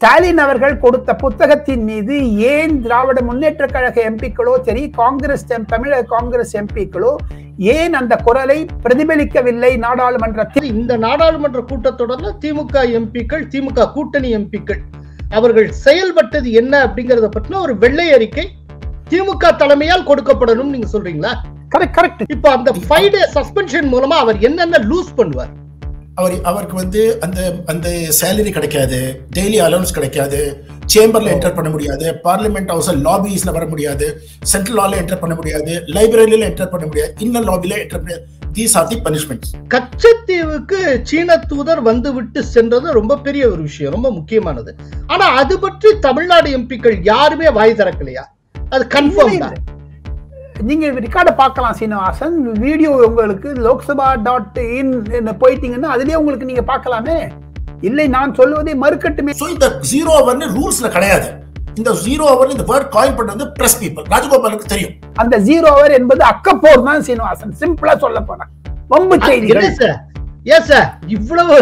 ஸ்டாலின் அவர்கள் கொடுத்த புத்தகத்தின் மீது ஏன் திராவிட முன்னேற்ற கழக எம்பிக்களோ சரி காங்கிரஸ் எம்- தமிழக காங்கிரஸ் எம்பிக்களோ ஏன் அந்த குரலை பிரதிபலிக்கவில்லை நாடாளுமன்றத்தில் இந்த நாடாளுமன்ற கூட்டத்தொடர்ல திமுக எம்பிக்கள் திமுக கூட்டணி எம்பிக்கள் அவர்கள் செயல்பட்டது என்ன அப்படிங்கறத பற்றின ஒரு வெள்ளை அறிக்கை திமுக தலைமையால் கொடுக்கப்படணும் நீங்க சொல்றீங்களா கரெக்ட் கரெக்ட் இப்ப அந்த ஃபைவ் டே சஸ்பென்ஷன் மூலமா அவர் என்னென்ன லூஸ் பண்ணுவார் அவர் அவருக்கு வந்து அந்த அந்த சேலரி கிடைக்காது டெய்லி அலவன்ஸ் கிடைக்காது சேம்பர்ல என்டர் பண்ண முடியாது பார்லிமெண்ட் ஹவுஸ் லாபிஸ்ல வர முடியாது சென்ட்ரல் லால என்டர் பண்ண முடியாது லைப்ரரியில என்டர் பண்ண முடியாது இன்னர் லாபில என்டர் பண்ண தீஸ் ஆர் தி பனிஷ்மெண்ட்ஸ் கச்சத்தீவுக்கு சீன தூதர் வந்து விட்டு சென்றது ரொம்ப பெரிய ஒரு விஷயம் ரொம்ப முக்கியமானது ஆனா அது பற்றி தமிழ்நாடு எம்பிக்கள் யாருமே வாய் திறக்கலையா அது கன்ஃபார்ம் தான் நீங்க ரெக்கார்டை பார்க்கலாம் சீனிவாசன் வீடியோ உங்களுக்கு லோக்சபா டாட் இன் போயிட்டீங்கன்னா அதுலயே உங்களுக்கு நீங்க பார்க்கலாமே இல்லை நான் சொல்வதை மறுக்கட்டுமே ஸோ இந்த ஜீரோ ஹவர்னு ரூல்ஸ்ல கிடையாது இந்த ஜீரோ ஹவர் இந்த வேர்ட் காயின் பண்றது பிரஸ் பீப்புள் ராஜகோபாலுக்கு தெரியும் அந்த ஜீரோ அவர் என்பது அக்கப்போர் தான் சீனிவாசன் சிம்பிளா சொல்ல போனா வம்பு செய்திகள் என்ன சார் ஏன் சார் இவ்வளவு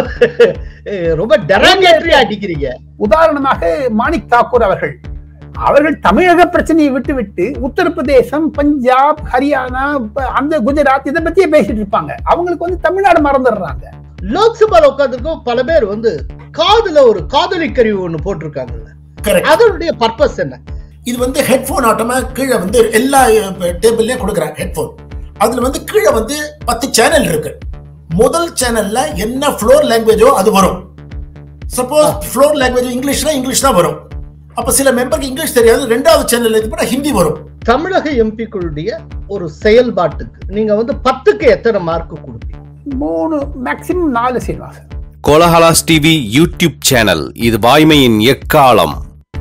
அஹ், ரொம்ப டெராங்கேட்டரி அடிக்கிறீங்க உதாரணமாக மாணிக் தாக்கூர் அவர்கள் அவர்கள் தமிழக பிரச்சனையை விட்டு விட்டு உத்தரப்பிரதேசம் பஞ்சாப் ஹரியானா ப- அந்த குஜராத் இதை பத்தியே பேசிட்டு இருப்பாங்க அவங்களுக்கு வந்து தமிழ்நாடு மறந்துடுறாங்க லோக்சபால உட்காந்துருக்கோம் பல பேர் வந்து காதுல ஒரு காதலி கருவி ஒண்ணு போட்டிருக்காங்கல்ல கரெக்ட் அதனுடைய பர்பஸ் என்ன இது வந்து ஹெட்ஃபோன் ஆட்டமா கீழே வந்து எல்லா டேபிள்லயும் கொடுக்குறாங்க ஹெட்ஃபோன் அதுல வந்து கீழே வந்து பத்து சேனல் இருக்கு முதல் சேனல்ல என்ன ஃப்ளோர் லாங்குவேஜோ அது வரும் சப்போஸ் ஃப்ளோர் லாங்குவேஜ் இங்கிலீஷ்னா இங்கிலீஷ் தான் வரும் அப்ப சில மெம்பருக்கு இங்கிலீஷ் தெரியாது ரெண்டாவது சேனல்ல இது பண்ணா ஹிந்தி வரும் தமிழக எம்பிக்களுடைய ஒரு செயல்பாட்டுக்கு நீங்க வந்து பத்துக்கு எத்தனை மார்க் கொடுப்பீங்க மூணு மேக்சிமம் நாலு Srinivasan Kolahalas TV YouTube channel இது வாய்மையின் எக்காலம்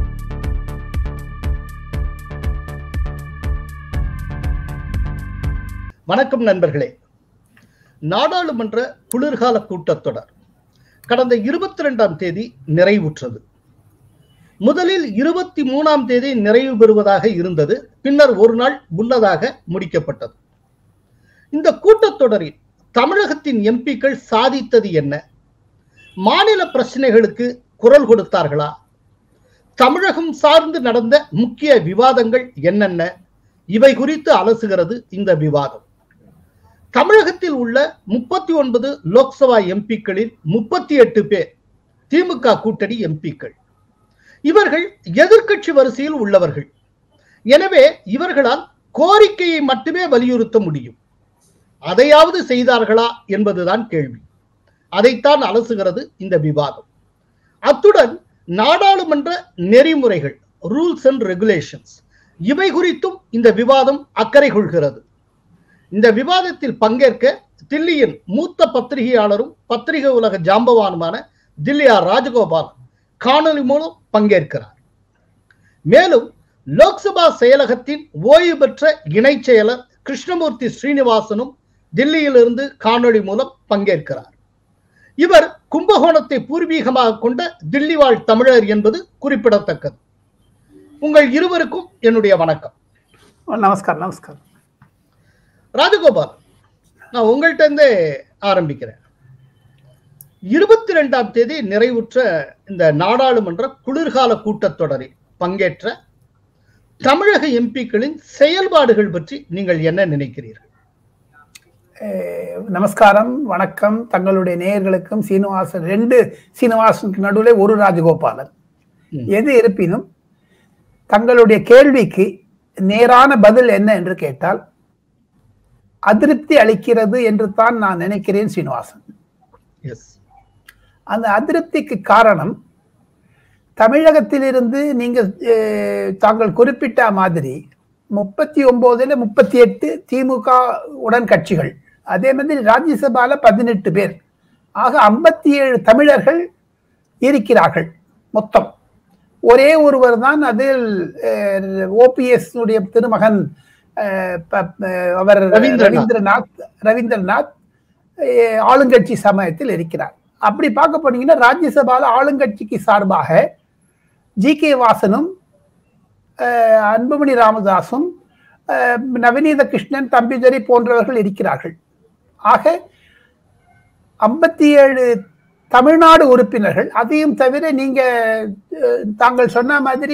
வணக்கம் நண்பர்களே நாடாளுமன்ற குளிர்கால கூட்டத்தொடர் கடந்த இருபத்தி ரெண்டாம் தேதி நிறைவுற்றது முதலில் இருபத்தி மூணாம் தேதி நிறைவு பெறுவதாக இருந்தது பின்னர் ஒரு நாள் முன்னதாக முடிக்கப்பட்டது இந்த கூட்டத்தொடரில் தமிழகத்தின் எம்பிக்கள் சாதித்தது என்ன மாநில பிரச்சனைகளுக்கு குரல் கொடுத்தார்களா தமிழகம் சார்ந்து நடந்த முக்கிய விவாதங்கள் என்னென்ன இவை குறித்து அலசுகிறது இந்த விவாதம் தமிழகத்தில் உள்ள முப்பத்தி ஒன்பது லோக்சபா எம்பிக்களில் முப்பத்தி எட்டு பேர் திமுக கூட்டணி எம்பிக்கள் இவர்கள் எதிர்க்கட்சி வரிசையில் உள்ளவர்கள் எனவே இவர்களால் கோரிக்கையை மட்டுமே வலியுறுத்த முடியும் அதையாவது செய்தார்களா என்பதுதான் கேள்வி அதைத்தான் அலசுகிறது இந்த விவாதம் அத்துடன் நாடாளுமன்ற நெறிமுறைகள் ரூல்ஸ் அண்ட் ரெகுலேஷன்ஸ் இவை குறித்தும் இந்த விவாதம் அக்கறை கொள்கிறது இந்த விவாதத்தில் பங்கேற்க தில்லியின் மூத்த பத்திரிகையாளரும் பத்திரிகை உலக ஜாம்பவானுமான தில்லி ஆர் ராஜகோபால் காணொலி மூலம் பங்கேற்கிறார் மேலும் லோக்சபா செயலகத்தின் ஓய்வு பெற்ற இணைச் செயலர் கிருஷ்ணமூர்த்தி ஸ்ரீனிவாசனும் தில்லியிலிருந்து காணொளி மூலம் பங்கேற்கிறார் இவர் கும்பகோணத்தை பூர்வீகமாக கொண்ட தில்லி வாழ் தமிழர் என்பது குறிப்பிடத்தக்கது உங்கள் இருவருக்கும் என்னுடைய வணக்கம் நமஸ்காரம் நமஸ்காரம் ராஜகோபால் நான் உங்கள்கிட்ட இருந்தே ஆரம்பிக்கிறேன் இருபத்தி ரெண்டாம் தேதி நிறைவுற்ற இந்த நாடாளுமன்ற குளிர்கால கூட்டத்தொடரில் பங்கேற்ற தமிழக எம்பிக்களின் செயல்பாடுகள் பற்றி நீங்கள் என்ன நினைக்கிறீர்கள் அஹ் நமஸ்காரம் வணக்கம் தங்களுடைய நேயர்களுக்கும் சீனிவாசன் ரெண்டு சீனிவாசனுக்கு நடுவில் ஒரு ராஜகோபாலன் ம். எது இருப்பினும் தங்களுடைய கேள்விக்கு நேரான பதில் என்ன என்று கேட்டால் அதிருப்தி அளிக்கிறது என்று தான் நான் நினைக்கிறேன் சீனிவாசன் எஸ் அந்த அதிருப்திக்கு காரணம் தமிழகத்திலிருந்து நீங்க அஹ், தாங்கள் குறிப்பிட்ட மாதிரி முப்பத்தி ஒன்பதுல முப்பத்தி எட்டு திமுக உடன் கட்சிகள் அதே மாதிரி ராஜ்யசபால பதினெட்டு பேர் ஆக ஐம்பத்தி ஏழு தமிழர்கள் இருக்கிறார்கள் மொத்தம் ஒரே ஒருவர் தான் அதில் ஓபிஎஸ் உடைய திருமகன் அஹ், ப- அஹ், அவர் ரவீந்திரநாத். ரவீந்திரநாத் ரவீந்திரநாத் அஹ், ஆளுங்கட்சி சமயத்தில் இருக்கிறார் அப்படி பார்க்க போனீங்கன்னா ராஜ்யசபால ஆளுங்கட்சிக்கு சார்பாக ஜி கே வாசனும் அஹ், அன்புமணி ராமதாசும் அஹ், நவநீத கிருஷ்ணன் தம்பிதுரை போன்றவர்கள் இருக்கிறார்கள் ஆக ஐம்பத்தி ஏழு தமிழ்நாடு உறுப்பினர்கள் அதையும் தவிர நீங்க அஹ், தாங்கள் சொன்ன மாதிரி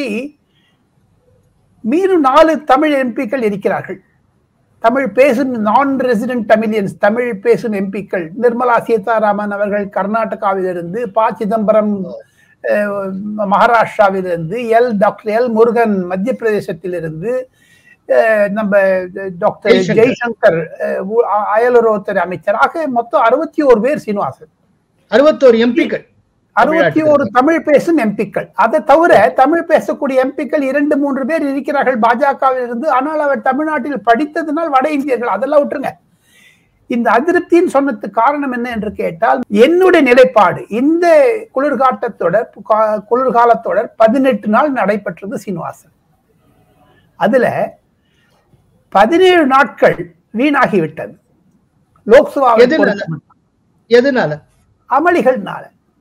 மீண்டும் நாலு தமிழ் எம்பிக்கள் இருக்கிறார்கள் தமிழ் பேசும் நான் ரெசிடென்ட் தமிழியன்ஸ் தமிழ் பேசும் எம்பிக்கள் நிர்மலா சீதாராமன் அவர்கள் கர்நாடகாவிலிருந்து ப சிதம்பரம் அஹ், மகாராஷ்டிராவிலிருந்து எல் டாக்டர் எல் முருகன் மத்திய பிரதேசத்திலிருந்து அஹ், நம்ம டாக்டர் ஜெய்சங்கர். ஜெய்சங்கர் அஹ், உ- அ- அயலுறவுத்துறை அமைச்சர் ஆக மொத்தம் அறுபத்தி ஒரு பேர் சீனிவாசன் அறுபத்தோரு எம்பிக்கள் அறுபத்தி ஒரு தமிழ் பேசும் எம்பிக்கள் அதை தவிர தமிழ் பேசக்கூடிய எம்பிக்கள் இரண்டு மூன்று பேர் இருக்கிறார்கள் பாஜகவில் இருந்து ஆனால் அவர் தமிழ்நாட்டில் படித்ததினால் வட இந்தியர்கள் அதெல்லாம் விட்டுருங்க இந்த அதிருப்தின்னு சொன்னதுக்கு காரணம் என்ன என்று கேட்டால் என்னுடைய நிலைப்பாடு இந்த குளிர்காட்டத்தொடர் கா- குளிர்காலத்தொடர் பதினெட்டு நாள் நடைபெற்றது சீனிவாசன் அதுல பதினேழு நாட்கள் வீணாகிவிட்டது லோக்சபாவை எதனால? பொறுத்தமட்டில். எதனால அமளிகள்னால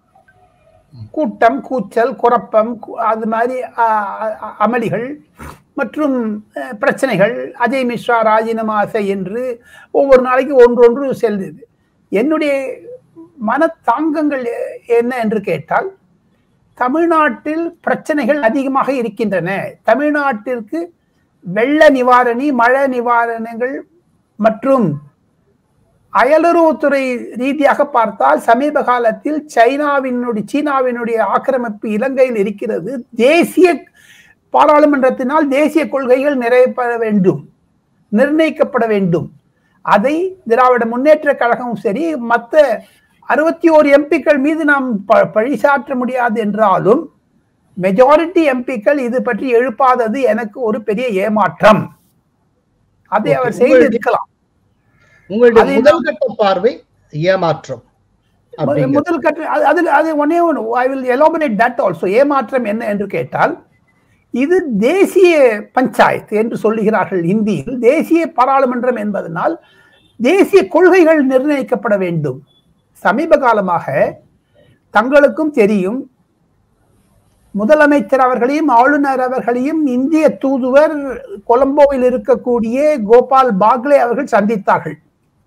கூட்டம் கூச்சல் குழப்பம் கு- அது மாதிரி அ, அ, அமளிகள் மற்றும் அ, பிரச்சனைகள் அஜய் மிஸ்ரா ராஜினாமா செய் என்று ஒவ்வொரு நாளைக்கு ஒன்றொன்று செல்லுது என்னுடைய மனத்தாங்கங்கள் எ- என்ன என்று கேட்டால் தமிழ்நாட்டில் பிரச்சனைகள் அதிகமாக இருக்கின்றன தமிழ்நாட்டிற்கு வெள்ள நிவாரணி மழை நிவாரணங்கள் மற்றும் அயலுறவுத்துறை ரீதியாக பார்த்தால் சமீப காலத்தில் சைனாவினுடைய சீனாவினுடைய ஆக்கிரமிப்பு இலங்கையில் இருக்கிறது தேசிய பாராளுமன்றத்தினால் தேசிய கொள்கைகள் நிறைவேற வேண்டும் நிர்ணயிக்கப்பட வேண்டும் அதை திராவிட முன்னேற்ற கழகமும் சரி மற்ற அறுபத்தி ஓரு எம்பிக்கள் மீது நாம் ப- பழிசாற்ற முடியாது என்றாலும் மெஜாரிட்டி எம்பிக்கள் இது பற்றி எழுப்பாதது எனக்கு ஒரு பெரிய ஏமாற்றம் அதை Okay, அவர் செய்து உங்களுடைய- இருக்கலாம் உங்களுடைய அதை முதல் கட்ட பார்வை ஏமாற்றம் அப்படிங்கிறது. முதல் கட்ட அது- அதில் அது ஒன்னே ஒன்று I will elaborate that also ஏமாற்றம் என்ன என்று கேட்டால் இது தேசிய பஞ்சாயத்து என்று சொல்லுகிறார்கள் இந்தியில் தேசிய பாராளுமன்றம் என்பதனால் தேசிய கொள்கைகள் நிர்ணயிக்கப்பட வேண்டும் சமீப காலமாக தங்களுக்கும் தெரியும் முதலமைச்சர் அவர்களையும் ஆளுநர் அவர்களையும் இந்திய தூதுவர் கொலம்போவில் இருக்கக்கூடிய கோபால் பாக்லே அவர்கள் சந்தித்தார்கள்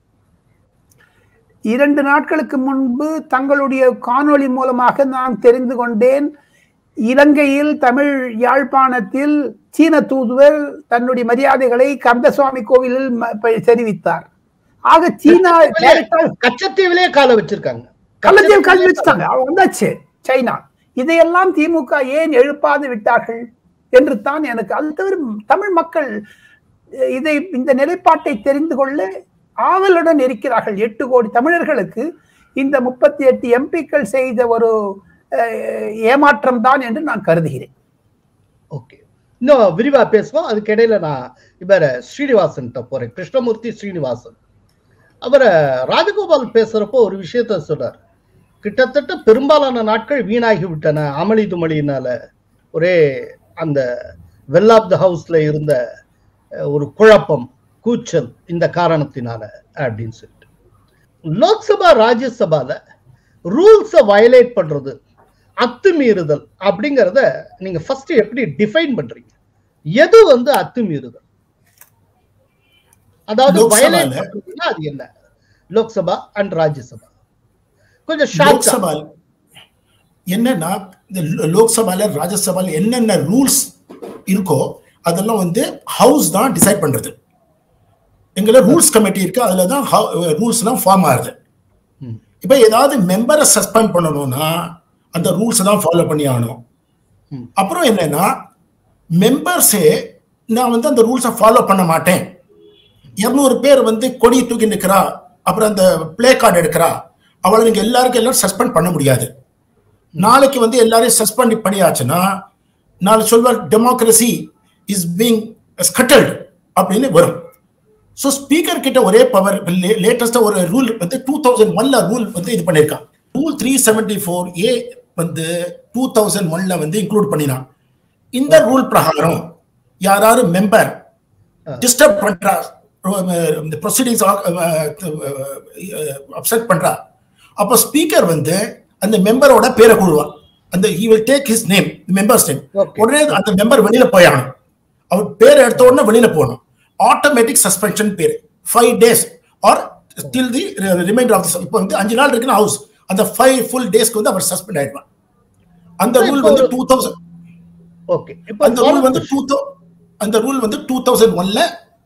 இரண்டு நாட்களுக்கு முன்பு தங்களுடைய காணொளி மூலமாக நான் தெரிந்து கொண்டேன் இலங்கையில் தமிழ் யாழ்ப்பாணத்தில் சீன தூதுவர் தன்னுடைய மரியாதைகளை கந்தசுவாமி கோவிலில் ம- ப- தெரிவித்தார் ஆக சீனா direct-ஆ- கச்சத்தீவிலே கால வச்சிருக்காங்க கள்ளத்தீவு கல்வி வச்சுட்டாங்க அவங்க வந்தாச்சு சைனா இதையெல்லாம் திமுக ஏன் எழுப்பாது விட்டார்கள் என்று தான் எனக்கு அது தவிர தமிழ் மக்கள் அஹ், இதை இந்த நிலைப்பாட்டை தெரிந்து கொள்ள ஆவலுடன் இருக்கிறார்கள் எட்டு கோடி தமிழர்களுக்கு இந்த முப்பத்தி எட்டு எம்பிக்கள் செய்த ஒரு அஹ், ஏமாற்றம் தான் என்று நான் கருதுகிறேன் ஓகே இன்னும் விரிவா பேசுவோம் அதுக்கு இடையில நான் இவர ஸ்ரீனிவாசன் போறேன் கிருஷ்ணமூர்த்தி ஸ்ரீனிவாசன் அவரை ராஜகோபால் பேசுறப்போ ஒரு விஷயத்த சொல்றார் கிட்டத்தட்ட பெரும்பாலான நாட்கள் வீணாகி விட்டன அமளி துமளியினால ஒரே அந்த வெல் ஆஃப் த ஹவுஸ்ல இருந்த அஹ், ஒரு குழப்பம் கூச்சல் இந்த காரணத்தினால அப்படின்னு சொல்லிட்டு லோக்சபா ராஜ்யசபால ரூல்ஸை வயலேட் பண்றது அத்துமீறுதல் அப்படிங்கறத நீங்க ஃபர்ஸ்ட் எப்படி டிஃபைன் பண்றீங்க எது வந்து அத்துமீறுதல் அதாவது லோக்சபால- வயலேட் பண்றதுன்னா அது என்ன லோக்சபா அண்ட் ராஜ்யசபா கொஞ்சம் ஷார்ட் லோக்சபா என்னன்னா இந்த லோ- லோக்சபால ராஜ்யசபால என்னென்ன ரூல்ஸ் இருக்கோ அதெல்லாம் வந்து ஹவுஸ் தான் டிசைட் பண்றது எங்களை ரூல்ஸ் கமிட்டி இருக்கு அதுல தான் ரூல்ஸ் எல்லாம் ஃபார்ம் ஆகுது ம். இப்போ ஏதாவது மெம்பரை சஸ்பெண்ட் பண்ணணும்னா அந்த ரூல்ஸ் தான் ஃபாலோ பண்ணி ஆகணும் ம். அப்புறம் என்னன்னா மெம்பர்ஸே நான் வந்து அந்த ரூல்ஸை ஃபாலோ பண்ண மாட்டேன் இருநூறு பேர் வந்து கொடி தூக்கி நிற்கிறா அப்புறம் அந்த பிளே கார்டு எடுக்கிறா அவளை நீங்க எல்லாருக்கும் எல்லாரும் சஸ்பெண்ட் பண்ண முடியாது நாளைக்கு வந்து எல்லாரையும் சஸ்பெண்ட் பண்ணியாச்சுன்னா நாளை சொல்வார் டெமோக்ரஸி இஸ் பீங் ஸ்கட்டல்டு அப்படின்னு வரும் ஸோ ஸ்பீக்கர் கிட்ட ஒரே பவர் லேட்டஸ்டா ஒரு ரூல் வந்து டூ தௌசண்ட் ஒன்ல ரூல் வந்து இது பண்ணியிருக்கான் rule three seventy four A வந்து டூ தௌசண்ட் ஒன்ல வந்து இன்க்ளூட் பண்ணினான் இந்த ரூல் பிரகாரம் யாராவது மெம்பர் டிஸ்டர்ப் பண்றா இந்த ப்ரொசீடிங்ஸ் அப்செட் பண்றா அப்போ ஸ்பீக்கர் வந்து அந்த மெம்பரோட பேரை கூடுவான் அந்த he will take his name members name Okay. உடனே அந்த மெம்பர் வெளியில போயாகணும் அவர் பேர் எடுத்த உடனே வெளியில போகணும் automatic suspension for five days or still the reminder of இப்போ வந்து அஞ்சு நாள் இருக்குன்னு ஹவுஸ் அந்த ஃபைவ் ஃபுல் டேஸ்க்கு வந்து அவர் சஸ்பெண்ட் ஆயிடுவார் அந்த இப்ப ரூல் வந்து ஒரு- டூ தௌசண்ட் ஓகே இப்போ அந்த ரூல் வந்து டூ அந்த ரூல் வந்து டூ தௌசண்ட் ஒன்ல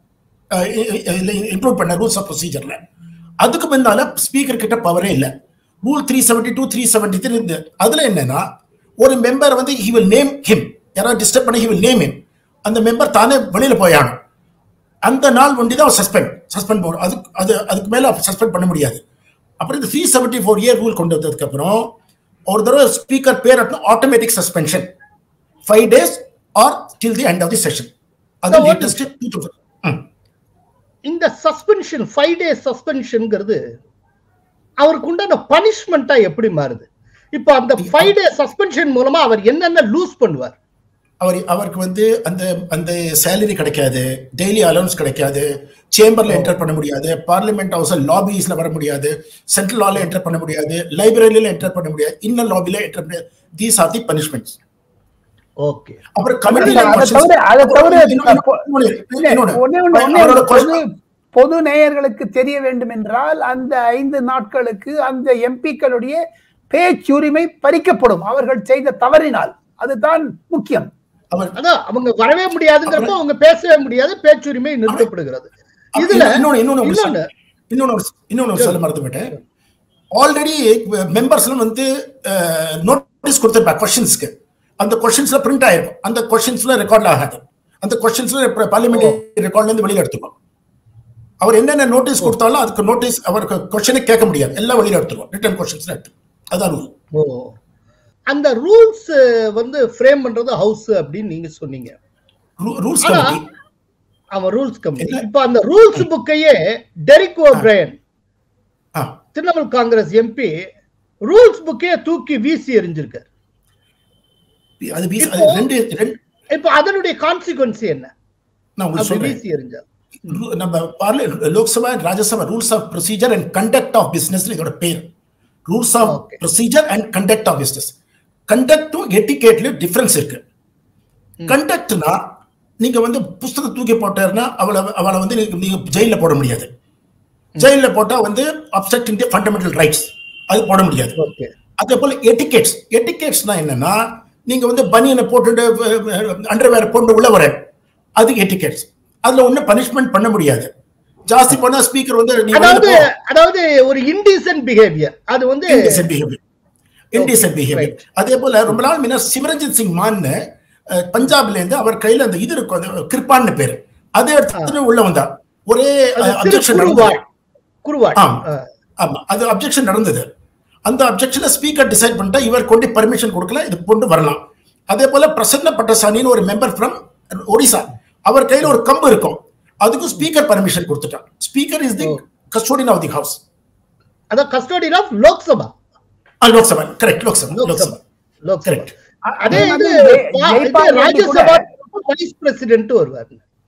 இம்ப்ரூவ் பண்ண ரூல்ஸ் ஆஃப் ப்ரொசீஜர்ல அதுக்கு முன்னால ஸ்பீக்கர் கிட்ட பவரே இல்லை rule three seventy two three seventy three இருந்து அதுல என்னன்னா ஒரு மெம்பர் வந்து ஹி வில் நேம் ஹிம் யாராவது டிஸ்டர்ப் பண்ணி ஹி வில் நேம் ஹிம் அந்த மெம்பர் தானே வெளியில போயானும் அந்த நாள் ஒண்டி தான் சஸ்பெண்ட் சஸ்பெண்ட் போடும் அதுக்கு அது அதுக்கு மேல சஸ்பெண்ட் பண்ண முடியாது அப்புறம் இந்த three seventy four year rule கொண்டு வந்ததுக்கு அப்புறம் ஒரு தடவை speaker for automatic suspension five days or till the end of the session அது So what latest two thousand இந்த சஸ்பென்ஷன் ஃபைவ் டேஸ் சஸ்பென்ஷன்ங்கிறது அவருக்கு உண்டான பனிஷ்மெண்டா எப்படி மாறுது இப்போ அந்த ஃபைவ் டே சஸ்பென்ஷன் மூலமா அவர் என்னென்ன லூஸ் பண்ணுவார் அவர் அவருக்கு வந்து அந்த அந்த சேலரி கிடைக்காது டெய்லி அலௌன்ஸ் கிடைக்காது சேம்பர்ல என்டர் பண்ண முடியாது பார்லிமெண்ட் ஹவுஸ் லாபிஸ்ல வர முடியாது சென்ட்ரல் லால என்டர் பண்ண முடியாது லைப்ரரியில என்டர் பண்ண முடியாது இன்னர் லாபில என்டர் பண்ண these are the punishments okay அப்புறம் அதை தவிர அதை தவிர ஒண்ணே ஒண்ணு, ஒண்ணே ஒண்ணு, பொது கமிட்டி பொது நேயர்களுக்கு தெரிய வேண்டும் என்றால் அந்த ஐந்து நாட்களுக்கு அந்த எம்பிக்களுடைய பேச்சுரிமை பறிக்கப்படும் அவர்கள் செய்த தவறினால் அதுதான் முக்கியம் அவர் அதான் அவங்க வரவே முடியாதுங்கிறப்போ அவங்க பேசவே முடியாது பேச்சுரிமை நிறுத்தப்படுகிறது இதுல இன்னொன்னு இன்னொன்னு ஒண்ணு இன்னொன்னு சொல்ல- இன்னொன்னு ஒரு- இன்னொன்னு ஒரு சொல்ல மறந்து போயிட்டேன் ஆல்ரெடி மெம்பர்ஸ்லாம் வந்து நோட்டீஸ் கொடுத்துருப்பாங்க கொஸ்டின்ஸ்க்கு அந்த கொஸ்டின்ஸ்ல பிரிண்ட் ஆயிருக்கும் அந்த கொஸ்டின்ஸ்ல ரெக்கார்ட்ல ஆகாது அந்த கொஸ்டின்ஸ்ல பார்லிமெண்ட் ரெக்கார்ட்ல இருந்து வெளியில எடுத்துக்கும் அவர் என்னென்ன நோட்டீஸ் கொடுத்தாலும் அதுக்கு நோட்டீஸ் அவருக்கு கொஸ்டினே கேட்க முடியாது எல்லாம் வெளியில எடுத்துருவோம் ரிட்டர்ன் கொஸ்டின்ஸ் எடுத்து அதான் ரூல் ஓ அந்த ரூல்ஸ் வந்து ஃப்ரேம் பண்றது ஹவுஸ் அப்படின்னு நீங்க சொன்னீங்க ரூல்ஸ் ஆனா, கமிட்டி அவன் ரூல்ஸ் கமிட்டி என்ன? இப்ப அந்த ரூல்ஸ் புக்கையே டெரிக் ஓபிரையன் ஆ திரிணாமுல் காங்கிரஸ் எம்பி ரூல்ஸ் புக்கே தூக்கி வீசி எறிஞ்சிருக்காரு அது வீச- அது இப்போ- ரெண்டு ரெண்டு இப்ப அதனுடைய கான்சிக்வன்ஸ் என்ன நான் உங்களுக்கு அப்படி சொல்றேன் வீசி எறிஞ்சார் ரு- நம்ம பார்ல Lok Sabha and Rajya Sabha rules of procedure and conduct of business இதோட பேர் rules of Okay. Procedure and conduct of business கண்டக்டும் எட்டிகேட்ல டிஃபரன்ஸ் இருக்கு கண்டக்ட்னா நீங்க வந்து புஸ்தகத்தை தூக்கி போட்டாருன்னா அவளை அவளை வந்து நீங்க நீங்க ஜெயில போட முடியாது ஜெயில போட்டா வந்து அப்செக்ட் இன் ஃபண்டமெண்டல் ரைட்ஸ் அது போட முடியாது ஓகே அதே போல எட்டிகேட்ஸ் எட்டிகேட்ஸ்னா என்னன்னா நீங்க வந்து பனியனை போட்டுட்டு அண்டர்வேர் போட்டு உள்ள வர அது எட்டிகேட்ஸ் அதுல ஒண்ணும் பனிஷ்மெண்ட் பண்ண முடியாது ஜாஸ்தி பண்ணா ஸ்பீக்கர் வந்து நீ அதாவது அதாவது ஒரு இன்டீசன்ட் பிஹேவியர் அது வந்து indecent behaviour indecent Okay, behaviour right. அதே போல ரொம்ப நாள் முன்ன சிமரஞ்சித் சிங் மான் அஹ், பஞ்சாப்ல இருந்து அவர் கையில அந்த இது இருக்கும் அந்த கிருப்பான்னு பேரு அதை எடுத்துட்டு உள்ள வந்தார் ஒரே அது திரு அப்ஜெக்ஷன் குருவாய் குருவாய் ஆமா ஆமா அது அப்ஜெக்ஷன் நடந்தது அந்த அப்ஜெக்ஷன்ல ஸ்பீக்கர் டிசைட் பண்ணிட்டா இவர் கொண்டு பர்மிஷன் கொடுக்கல இது கொண்டு வரலாம் அதே போல பிரசன்ன பட்டசாணின்னு ஒரு மெம்பர் ஃப்ரம் ஒடிசா அவர் கையில ஒரு கம்பு இருக்கும் அதுக்கு ஸ்பீக்கர் பர்மிஷன் கொடுத்துட்டான் speaker is the custodian of the house அதான் custodian of Lok Sabha Lok Sabha correct Lok Sabha Lok Sabha Lok Sabha Lok Sabha Correct. அதே அதே இது மாதிரி ஜெய்- பா- ஜெய்பால் இது ரெட்டி கூட- ராஜ்யசபா வைஸ் பிரசிடென்ட் வருவார்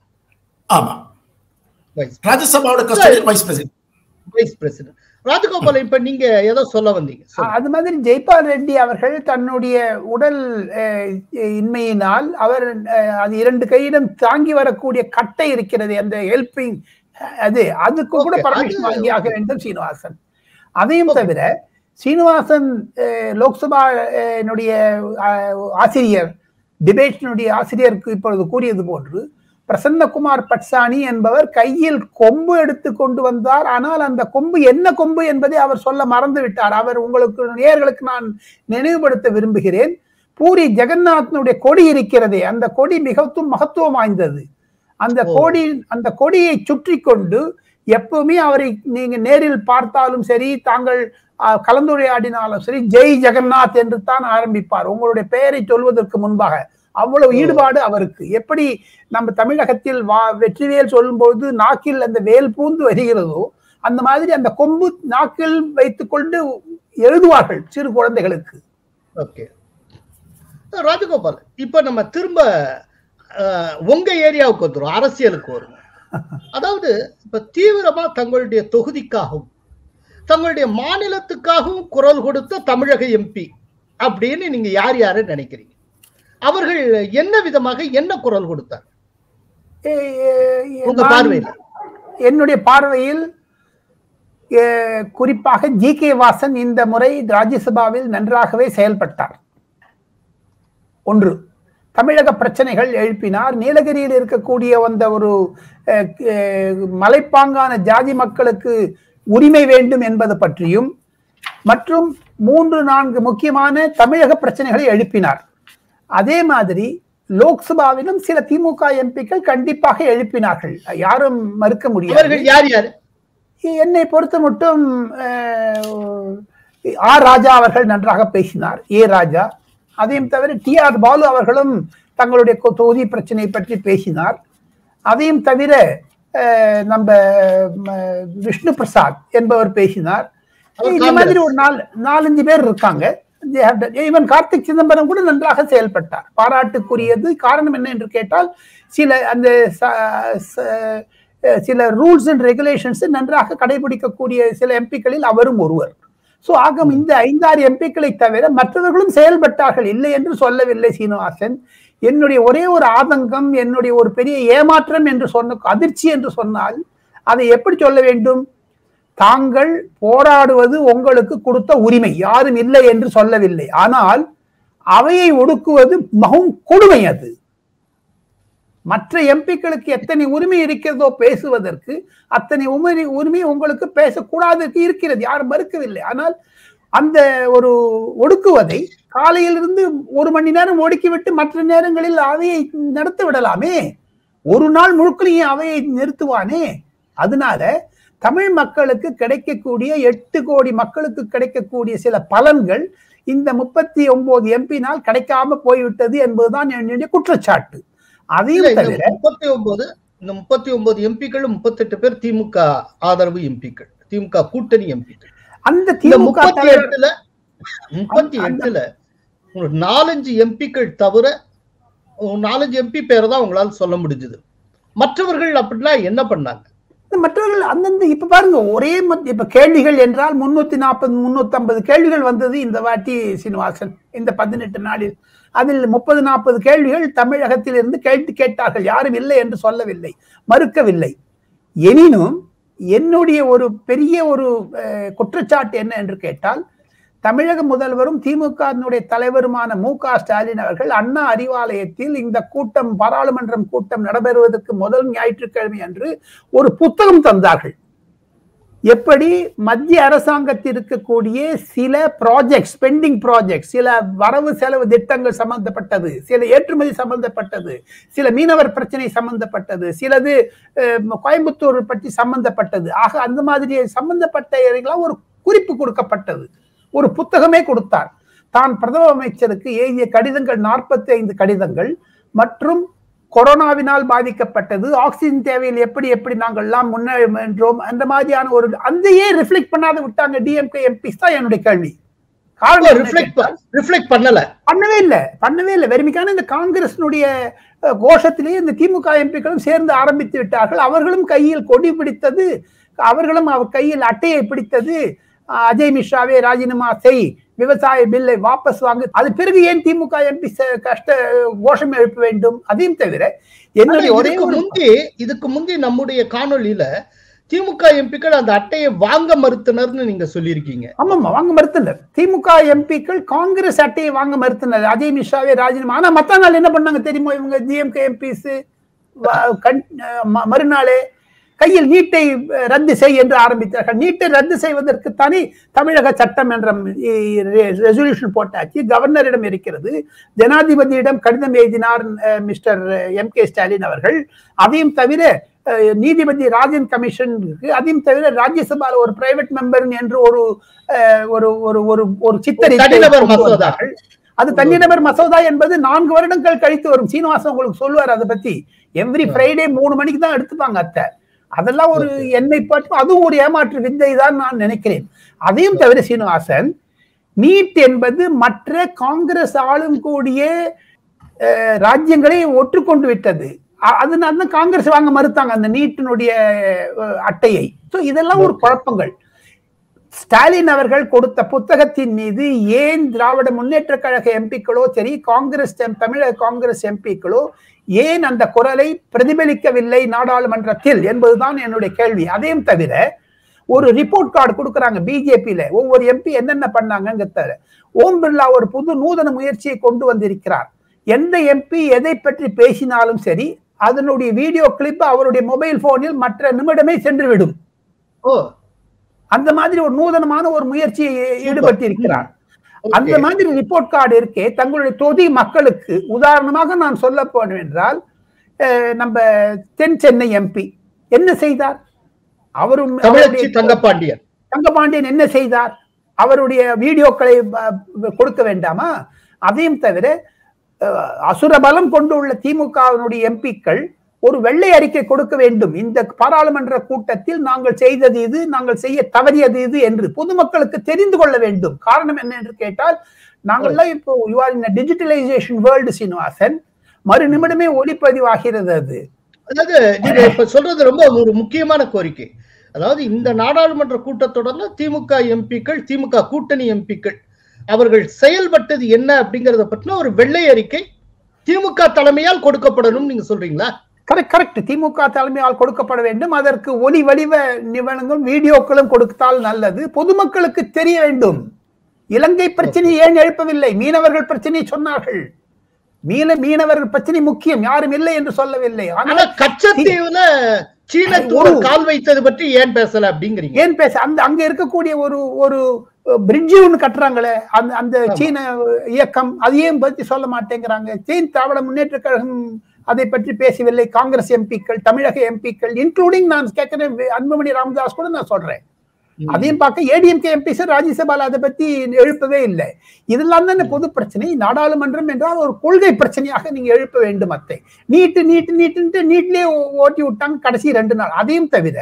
ஆமா வைஸ் ராஜ்யசபாவோட custodian vice president vice president Rajagopal இப்ப நீங்க ஏதோ சொல்ல வந்தீங்க சொல்லுங்க. அது மாதிரி ஜெய்பால் ரெட்டி அவர்கள் தன்னுடைய உடல் அஹ், இன்மையினால் அவர் அஹ், அது இரண்டு கையிடம் தாங்கி வரக்கூடிய கட்டை இருக்கிறது அந்த ஹெல்பிங் அது அதுக்கு கூட Okay, பர்மிஷன் அது- வாங்கி ஆக வேண்டும் சீனிவாசன் அதையும் தவிர சீனிவாசன் அஹ், லோக்சபா அஹ், னுடைய அஹ், ஆசிரியர் டிபேட்டினுடைய ஆசிரியருக்கு இப்பொழுது கூறியது போன்று பிரசன்னகுமார் பட்சானி என்பவர் கையில் கொம்பு எடுத்து கொண்டு வந்தார் ஆனால் அந்த கொம்பு என்ன கொம்பு என்பதை அவர் சொல்ல மறந்து விட்டார் அவர் உங்களுக்கு நேயர்களுக்கு நான் நினைவுபடுத்த விரும்புகிறேன் பூரி ஜெகநாதனுடைய கொடி இருக்கிறதே அந்த கொடி மிகவும் மகத்துவம் வாய்ந்தது அந்த ஓ. கொடி அந்த கொடியை சுற்றி கொண்டு எப்பவுமே அவரை நீங்க நேரில் பார்த்தாலும் சரி தாங்கள் ஆஹ், கலந்துரையாடினாலும் சரி ஜெய் ஜெகநாத் என்று தான் ஆரம்பிப்பார் உங்களுடைய பெயரை சொல்வதற்கு முன்பாக அவ்வளவு ஓ. ஈடுபாடு அவருக்கு எப்படி நம்ம தமிழகத்தில் வா வெற்றிவேல் சொல்லும்போது நாக்கில் அந்த வேல் பூந்து வருகிறதோ அந்த மாதிரி அந்த கொம்பு நாக்கில் வைத்துக்கொண்டு எழுதுவார்கள் சிறு குழந்தைகளுக்கு ஓகே ராஜகோபால் இப்ப நம்ம திரும்ப அஹ், உங்க ஏரியாவுக்கு வந்துரும் அரசியலுக்கு வரும் அதாவது இப்ப தீவிரமா தங்களுடைய தொகுதிக்காகவும் தங்களுடைய மாநிலத்துக்காகவும் குரல் கொடுத்த தமிழக எம்பி அப்படின்னு நீங்க யார் யாரை நினைக்கிறீங்க அவர்கள் என்ன விதமாக என்ன குரல் கொடுத்தார் ஏ- ஏ- உங்க நான் பார்வையில என்னுடைய பார்வையில் அஹ், குறிப்பாக ஜி கே வாசன் இந்த முறை ராஜ்யசபாவில் நன்றாகவே செயல்பட்டார் ஒன்று தமிழக பிரச்சனைகள் எழுப்பினார் நீலகிரியில் இருக்கக்கூடிய அந்த ஒரு அஹ், அஹ், மலைப்பாங்கான ஜாதி மக்களுக்கு உரிமை வேண்டும் என்பது பற்றியும் மற்றும் மூன்று நான்கு முக்கியமான தமிழக பிரச்சனைகளை எழுப்பினார் அதே மாதிரி லோக்சபாவிலும் சில திமுக எம்பிக்கள் கண்டிப்பாக எழுப்பினார்கள் யாரும் மறுக்க முடியாது அவர்கள் யார் யார் என்னை பொறுத்த மட்டும் அஹ், ஆர் ராஜா அவர்கள் நன்றாக பேசினார் ஏ ராஜா அதையும் தவிர டி ஆர் பாலு அவர்களும் தங்களுடைய கொ- தொகுதி பிரச்சனை பற்றி பேசினார் அதையும் தவிர அஹ், நம்ம ம, விஷ்ணு பிரசாத் என்பவர் பேசினார் அவர் இந்த மாதிரி ஒரு நாலு நாலஞ்சு பேர் இருக்காங்க ஈவன் கார்த்திக் சிதம்பரம் கூட நன்றாக செயல்பட்டார் பாராட்டுக்குரியது காரணம் என்ன என்று கேட்டால் சில அந்த ச- ச- அஹ் சில ரூல்ஸ் அண்ட் ரெகுலேஷன்ஸ் நன்றாக கடைபிடிக்கக்கூடிய சில எம்பிக்களில் அவரும் ஒருவர் சோ ஆக இந்த ஐந்தாறு எம்பிக்களை தவிர மற்றவர்களும் செயல்பட்டார்கள் இல்லை என்று சொல்லவில்லை சீனிவாசன் என்னுடைய ஒரே ஒரு ஆதங்கம் என்னுடைய ஒரு பெரிய ஏமாற்றம் என்று சொன்ன அதிர்ச்சி என்று சொன்னால் அதை எப்படி சொல்ல வேண்டும் தாங்கள் போராடுவது உங்களுக்கு கொடுத்த உரிமை யாரும் இல்லை என்று சொல்லவில்லை ஆனால் அவையை ஒடுக்குவது மிகவும் கொடுமை அது மற்ற எம்பிக்களுக்கு எத்தனை உரிமை இருக்கிறதோ பேசுவதற்கு அத்தனை உரிமை உரிமை உங்களுக்கு பேசக்கூடாது இருக்கிறது யாரும் மறுக்கவில்லை ஆனால் அந்த ஒரு ஒடுக்குவதை காலையிலிருந்து ஒரு மணி நேரம் ஒடுக்கிவிட்டு மற்ற நேரங்களில் அவையை நடத்த விடலாமே ஒரு நாள் முழுக்களையும் அவையை நிறுத்துவானே அதனால தமிழ் மக்களுக்கு கிடைக்கக்கூடிய எட்டு கோடி மக்களுக்கு கிடைக்கக்கூடிய சில பலன்கள் இந்த முப்பத்தி ஒன்பது எம்பினால் கிடைக்காம போய்விட்டது என்பதுதான் என்னுடைய குற்றச்சாட்டு இல்ல, அதையும் இந்த தவிர முப்பத்தி ஒன்பது இந்த முப்பத்தி ஒன்பது எம்பிக்கள் முப்பத்தெட்டு பேர் திமுக ஆதரவு எம்பிக்கள் திமுக கூட்டணி எம்பிக்கள் அந்த இந்த திமுக முப்பத்தி தலைவர் எட்டுல முப்பத்தி அந்த- எட்டுல ஒரு நாலஞ்சு எம்பிக்கள் தவிர ஒரு நாலஞ்சு எம்பி பேரை தான் உங்களால சொல்ல முடிஞ்சது மற்றவர்கள் அப்படின்னா என்ன பண்ணாங்க மற்றவர்கள் அந்தந்த இப்ப பாருங்க ஒரே மத்- இப்ப கேள்விகள் என்றால் முன்னூத்தி நாற்பது முன்னூத்தி ஐம்பது கேள்விகள் வந்தது இந்த வாட்டி சீனிவாசன் இந்த பதினெட்டு நாளில் அதில் முப்பது நாற்பது கேள்விகள் தமிழகத்தில் இருந்து கேட்டு கேட்டார்கள் யாரும் இல்லை என்று சொல்லவில்லை மறுக்கவில்லை எனினும் என்னுடைய ஒரு பெரிய ஒரு அஹ், குற்றச்சாட்டு என்ன என்று கேட்டால் தமிழக முதல்வரும் திமுகவினுடைய தலைவருமான மு க ஸ்டாலின் அவர்கள் அண்ணா அறிவாலயத்தில் இந்த கூட்டம் பாராளுமன்றம் கூட்டம் நடைபெறுவதற்கு முதல் ஞாயிற்றுக்கிழமை அன்று ஒரு புத்தகம் தந்தார்கள் எப்படி மத்திய அரசாங்கத்தில் இருக்கக்கூடிய சில ப்ராஜெக்ட்ஸ் பெண்டிங் ப்ராஜெக்ட் சில வரவு செலவு திட்டங்கள் சம்பந்தப்பட்டது சில ஏற்றுமதி சம்பந்தப்பட்டது சில மீனவர் பிரச்சனை சம்பந்தப்பட்டது சிலது அஹ், கோயம்புத்தூர் பற்றி சம்பந்தப்பட்டது ஆக அந்த மாதிரி சம்பந்தப்பட்ட இதெல்லாம் ஒரு குறிப்பு கொடுக்கப்பட்டது ஒரு புத்தகமே கொடுத்தார் தான் பிரதம அமைச்சருக்கு எழுதிய கடிதங்கள் நாற்பத்தி ஐந்து கடிதங்கள் மற்றும் கொரோனாவினால் பாதிக்கப்பட்டது ஆக்சிஜன் தேவையில் எப்படி எப்படி நாங்கள் எல்லாம் முன்னேற்றோம் அந்த மாதிரியான ஒரு அதையே ரிஃப்ளெக்ட் பண்ணாத விட்டாங்க டிஎம்கே எம்பிஸ் தான் என்னுடைய கேள்வி காரணம் என்ன ரிஃப்ளெக்ட் கேட்டால், ரிஃப்ளெக்ட் பண்ணல பண்ணவே இல்லை பண்ணவே இல்லை வெறுமைக்கான இந்த காங்கிரசினுடைய அஹ், கோஷத்திலேயே இந்த திமுக எம்பிக்களும் சேர்ந்து ஆரம்பித்து விட்டார்கள் அவர்களும் கையில் கொடி பிடித்தது அவர்களும் அவர் கையில் அட்டையை பிடித்தது அஹ், அஜய் மிஸ்ராவே ராஜினாமா செய் விவசாய பில்லை வாபஸ் வாங்கு அது பிறகு ஏன் திமுக எம்பி கஷ்ட கோஷம் எழுப்ப வேண்டும் அதையும் தவிர என்னுடைய ஆனா ஒரே இதுக்கு ஒரு முந்தி இதுக்கு முந்தி நம்முடைய காணொளியில திமுக எம்பிக்கள் அந்த அட்டையை வாங்க மறுத்தனர்னு நீங்க சொல்லியிருக்கீங்க ஆமாம்மா வாங்க மறுத்தனர் திமுக எம்பிக்கள் காங்கிரஸ் அட்டையை வாங்க மறுத்தனர் அஜய் மிஸ்ராவே ராஜினாமா ஆனா மத்த நாள் என்ன பண்ணாங்க தெரியுமா இவங்க டிஎம்கே எம்பிஸ் மறுநாளே கையில் நீட்டை அஹ், ரத்து செய் என்று ஆரம்பித்தார்கள் நீட்டை ரத்து செய்வதற்குத்தானே தமிழக சட்டமன்றம் ரெசல்யூஷன் போட்டாச்சு கவர்னரிடம் இருக்கிறது ஜனாதிபதியிடம் கடிதம் எழுதினார் அஹ், மிஸ்டர் எம் கே ஸ்டாலின் அவர்கள் அதையும் தவிர அஹ், நீதிபதி ராஜன் கமிஷன் இருக்கு அதையும் தவிர ராஜ்யசபால ஒரு பிரைவேட் மெம்பர் என்று ஒரு அஹ், ஒரு ஒரு ஒரு ஒரு சித்தரிக்கை தனிநபர் கொண்டு மசோதா. வந்தார்கள். அது தனிநபர் மசோதா என்பது நான்கு வருடங்கள் கழித்து வரும் சீனிவாசன் உங்களுக்கு சொல்லுவார் அதை பத்தி எவ்ரி ஃப்ரைடே மூணு மணிக்கு தான் எடுத்துப்பாங்க அத்தை அதெல்லாம் ஒரு என்னை பற்றி அதுவும் ஒரு ஏமாற்று வித்தை தான் நான் நினைக்கிறேன் அதையும் தவிர சீனிவாசன் நீட் என்பது மற்ற காங்கிரஸ் ஆளும் கூடிய அஹ், ராஜ்யங்களை ஒற்றுக்கொண்டு விட்டது அ- அதனால தான் காங்கிரஸ் வாங்க மறுத்தாங்க அந்த நீட்டினுடைய அஹ், அட்டையை ஸோ இதெல்லாம் ஒரு குழப்பங்கள் ஸ்டாலின் அவர்கள் கொடுத்த புத்தகத்தின் மீது ஏன் திராவிட முன்னேற்ற கழக எம்பிக்களோ சரி காங்கிரஸ் எம்- தமிழக காங்கிரஸ் எம்பிக்களோ ஏன் அந்த குரலை பிரதிபலிக்கவில்லை நாடாளுமன்றத்தில் என்பதுதான் என்னுடைய கேள்வி அதையும் தவிர ஒரு ரிப்போர்ட் கார்டு கொடுக்குறாங்க பிஜேபியில ஒவ்வொரு எம்பி என்னென்ன பண்ணாங்கிறத ஓம் பிர்லா ஒரு புது நூதன முயற்சியை கொண்டு வந்திருக்கிறார் எந்த எம்பி எதை பற்றி பேசினாலும் சரி அதனுடைய வீடியோ கிளிப் அவருடைய மொபைல் போனில் மற்ற நிமிடமே சென்றுவிடும் ஓ அந்த மாதிரி ஒரு நூதனமான ஒரு முயற்சியை ஈடுபட்டிருக்கிறார் அந்த Okay. மாதிரி ரிப்போர்ட் கார்டு இருக்கே தங்களுடைய தொகுதி மக்களுக்கு உதாரணமாக நான் சொல்ல போனேன் என்றால் அஹ், நம்ம தென் சென்னை எம்பி என்ன செய்தார் அவரும் தமிழச்சி அவருடைய- தங்கப்பாண்டியன் தங்கபாண்டியன் என்ன செய்தார் அவருடைய வீடியோக்களை அஹ், கொடுக்க வேண்டாமா அதையும் தவிர அஹ், அசுர பலம் கொண்டுள்ள திமுகவினுடைய எம்பிக்கள் ஒரு வெள்ளை அறிக்கை கொடுக்க வேண்டும் இந்த பாராளுமன்ற கூட்டத்தில் நாங்கள் செய்தது இது நாங்கள் செய்ய தவறியது இது என்று பொதுமக்களுக்கு தெரிந்து கொள்ள வேண்டும் காரணம் என்ன என்று கேட்டால் நாங்கள்லாம் இப்போ you are in digitalisation world Srinivasan மறு நிமிடமே ஒளிப்பதிவாகிறது அது அதாவது நீங்க இப்ப சொல்றது ரொம்ப ஒரு முக்கியமான கோரிக்கை அதாவது இந்த நாடாளுமன்ற கூட்டத்தொடர்ல திமுக எம்பிக்கள் திமுக கூட்டணி எம்பிக்கள் அவர்கள் செயல்பட்டது என்ன அப்படிங்கறத பற்றின ஒரு வெள்ளை அறிக்கை திமுக தலைமையால் கொடுக்கப்படணும் நீங்க சொல்றீங்களா கரெக்ட் கரெக்ட் திமுக தலைமையால் கொடுக்கப்பட வேண்டும் அதற்கு ஒலி வடிவ நிபுணங்களும் வீடியோக்களும் கொடுத்தால் நல்லது பொதுமக்களுக்கு தெரிய வேண்டும் இலங்கை பிரச்சனை ஏன் எழுப்பவில்லை மீனவர்கள் பிரச்சனை சொன்னார்கள் மீன மீனவர்கள் பிரச்சனை முக்கியம் யாரும் இல்லை என்று சொல்லவில்லை ஆனா ஆனால் கச்சத்தீவுல சீன தூதர் கால் வைத்தது பற்றி ஏன் பேசல அப்படிங்கிறீங்க ஏன் பேச அந்த அங்க இருக்கக்கூடிய ஒரு ஒரு பிரிட்ஜ் ஒன்று கட்டுறாங்களே அந்த அந்த சீன இயக்கம் அதையும் பத்தி சொல்ல மாட்டேங்கிறாங்க சீன் திராவிட முன்னேற்ற கழகம் அதை பற்றி பேசவில்லை காங்கிரஸ் எம்பிக்கள் தமிழக எம்பிக்கள் இன்க்ளூடிங் நான் கேட்கிறேன் அன்புமணி ராமதாஸ் கூட நான் சொல்றேன் அதையும் பார்க்க ஏடிஎம்கே எம்பிஸ் ராஜ்யசபால அதை பத்தி எழுப்பவே இல்லை இதெல்லாம் தானே பொது பிரச்சனை நாடாளுமன்றம் என்றால் ஒரு கொள்கை பிரச்சனையாக நீங்க எழுப்ப வேண்டும் அத்தை நீட்டு நீட்டு நீட்டுன்ட்டு நீட்லயே ஓட்டி விட்டாங்க கடைசி ரெண்டு நாள் அதையும் தவிர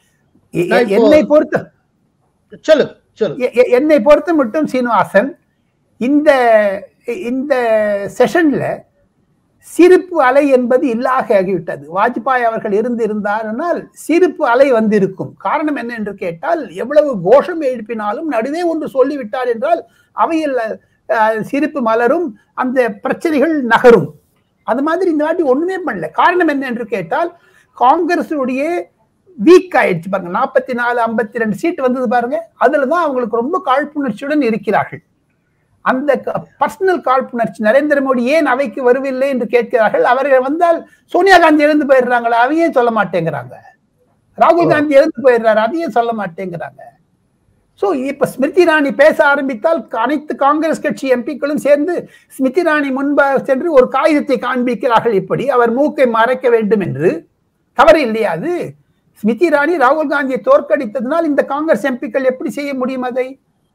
எ- நான் இப்போ- என்னை பொறுத்த சொல்லுங்க சொல்லுங்க எ- எ- என்னை பொறுத்த மட்டும் சீனிவாசன் இந்த இந்த செஷன்ல சிரிப்பு அலை என்பது இல்லாக ஆகிவிட்டது வாஜ்பாய் அவர்கள் இருந்து இருந்தார்னால் சிரிப்பு அலை வந்திருக்கும் காரணம் என்ன என்று கேட்டால் எவ்வளவு கோஷம் எழுப்பினாலும் நடுவே ஒன்று சொல்லிவிட்டார் என்றால் அவையில் அஹ், சிரிப்பு மலரும் அந்த பிரச்சனைகள் நகரும் அது மாதிரி இந்த வாட்டி ஒண்ணுமே பண்ணல காரணம் என்ன என்று கேட்டால் காங்கிரஸுடைய வீக் ஆயிடுச்சு பாருங்க நாற்பத்தி நாலு ஐம்பத்தி ரெண்டு சீட் வந்தது பாருங்க அதுல தான் அவங்களுக்கு ரொம்ப காழ்ப்புணர்ச்சியுடன் இருக்கிறார்கள் அந்த பர்சனல் காழ்ப்புணர்ச்சி நரேந்திர மோடி ஏன் அவைக்கு வரவில்லை என்று கேட்கிறார்கள் அவர்கள் வந்தால் சோனியா காந்தி எழுந்து போயிடுறாங்களா அதையும் சொல்ல மாட்டேங்கிறாங்க ராகுல் காந்தி எழுந்து போயிடுறாரு அதையும் சொல்ல மாட்டேங்கிறாங்க சோ இப்ப ஸ்மிருதி இராணி பேச ஆரம்பித்தால் அனைத்து காங்கிரஸ் கட்சி எம்பிக்களும் சேர்ந்து ஸ்மிருதி இராணி முன்பாக சென்று ஒரு காகிதத்தை காண்பிக்கிறார்கள் இப்படி அவர் மூக்கை மறைக்க வேண்டும் என்று தவறு இல்லையா அது ஸ்மிருதி இராணி ராகுல் காந்தியை தோற்கடித்ததனால் இந்த காங்கிரஸ் எம்பிக்கள் எப்படி செய்ய முடியும் அதை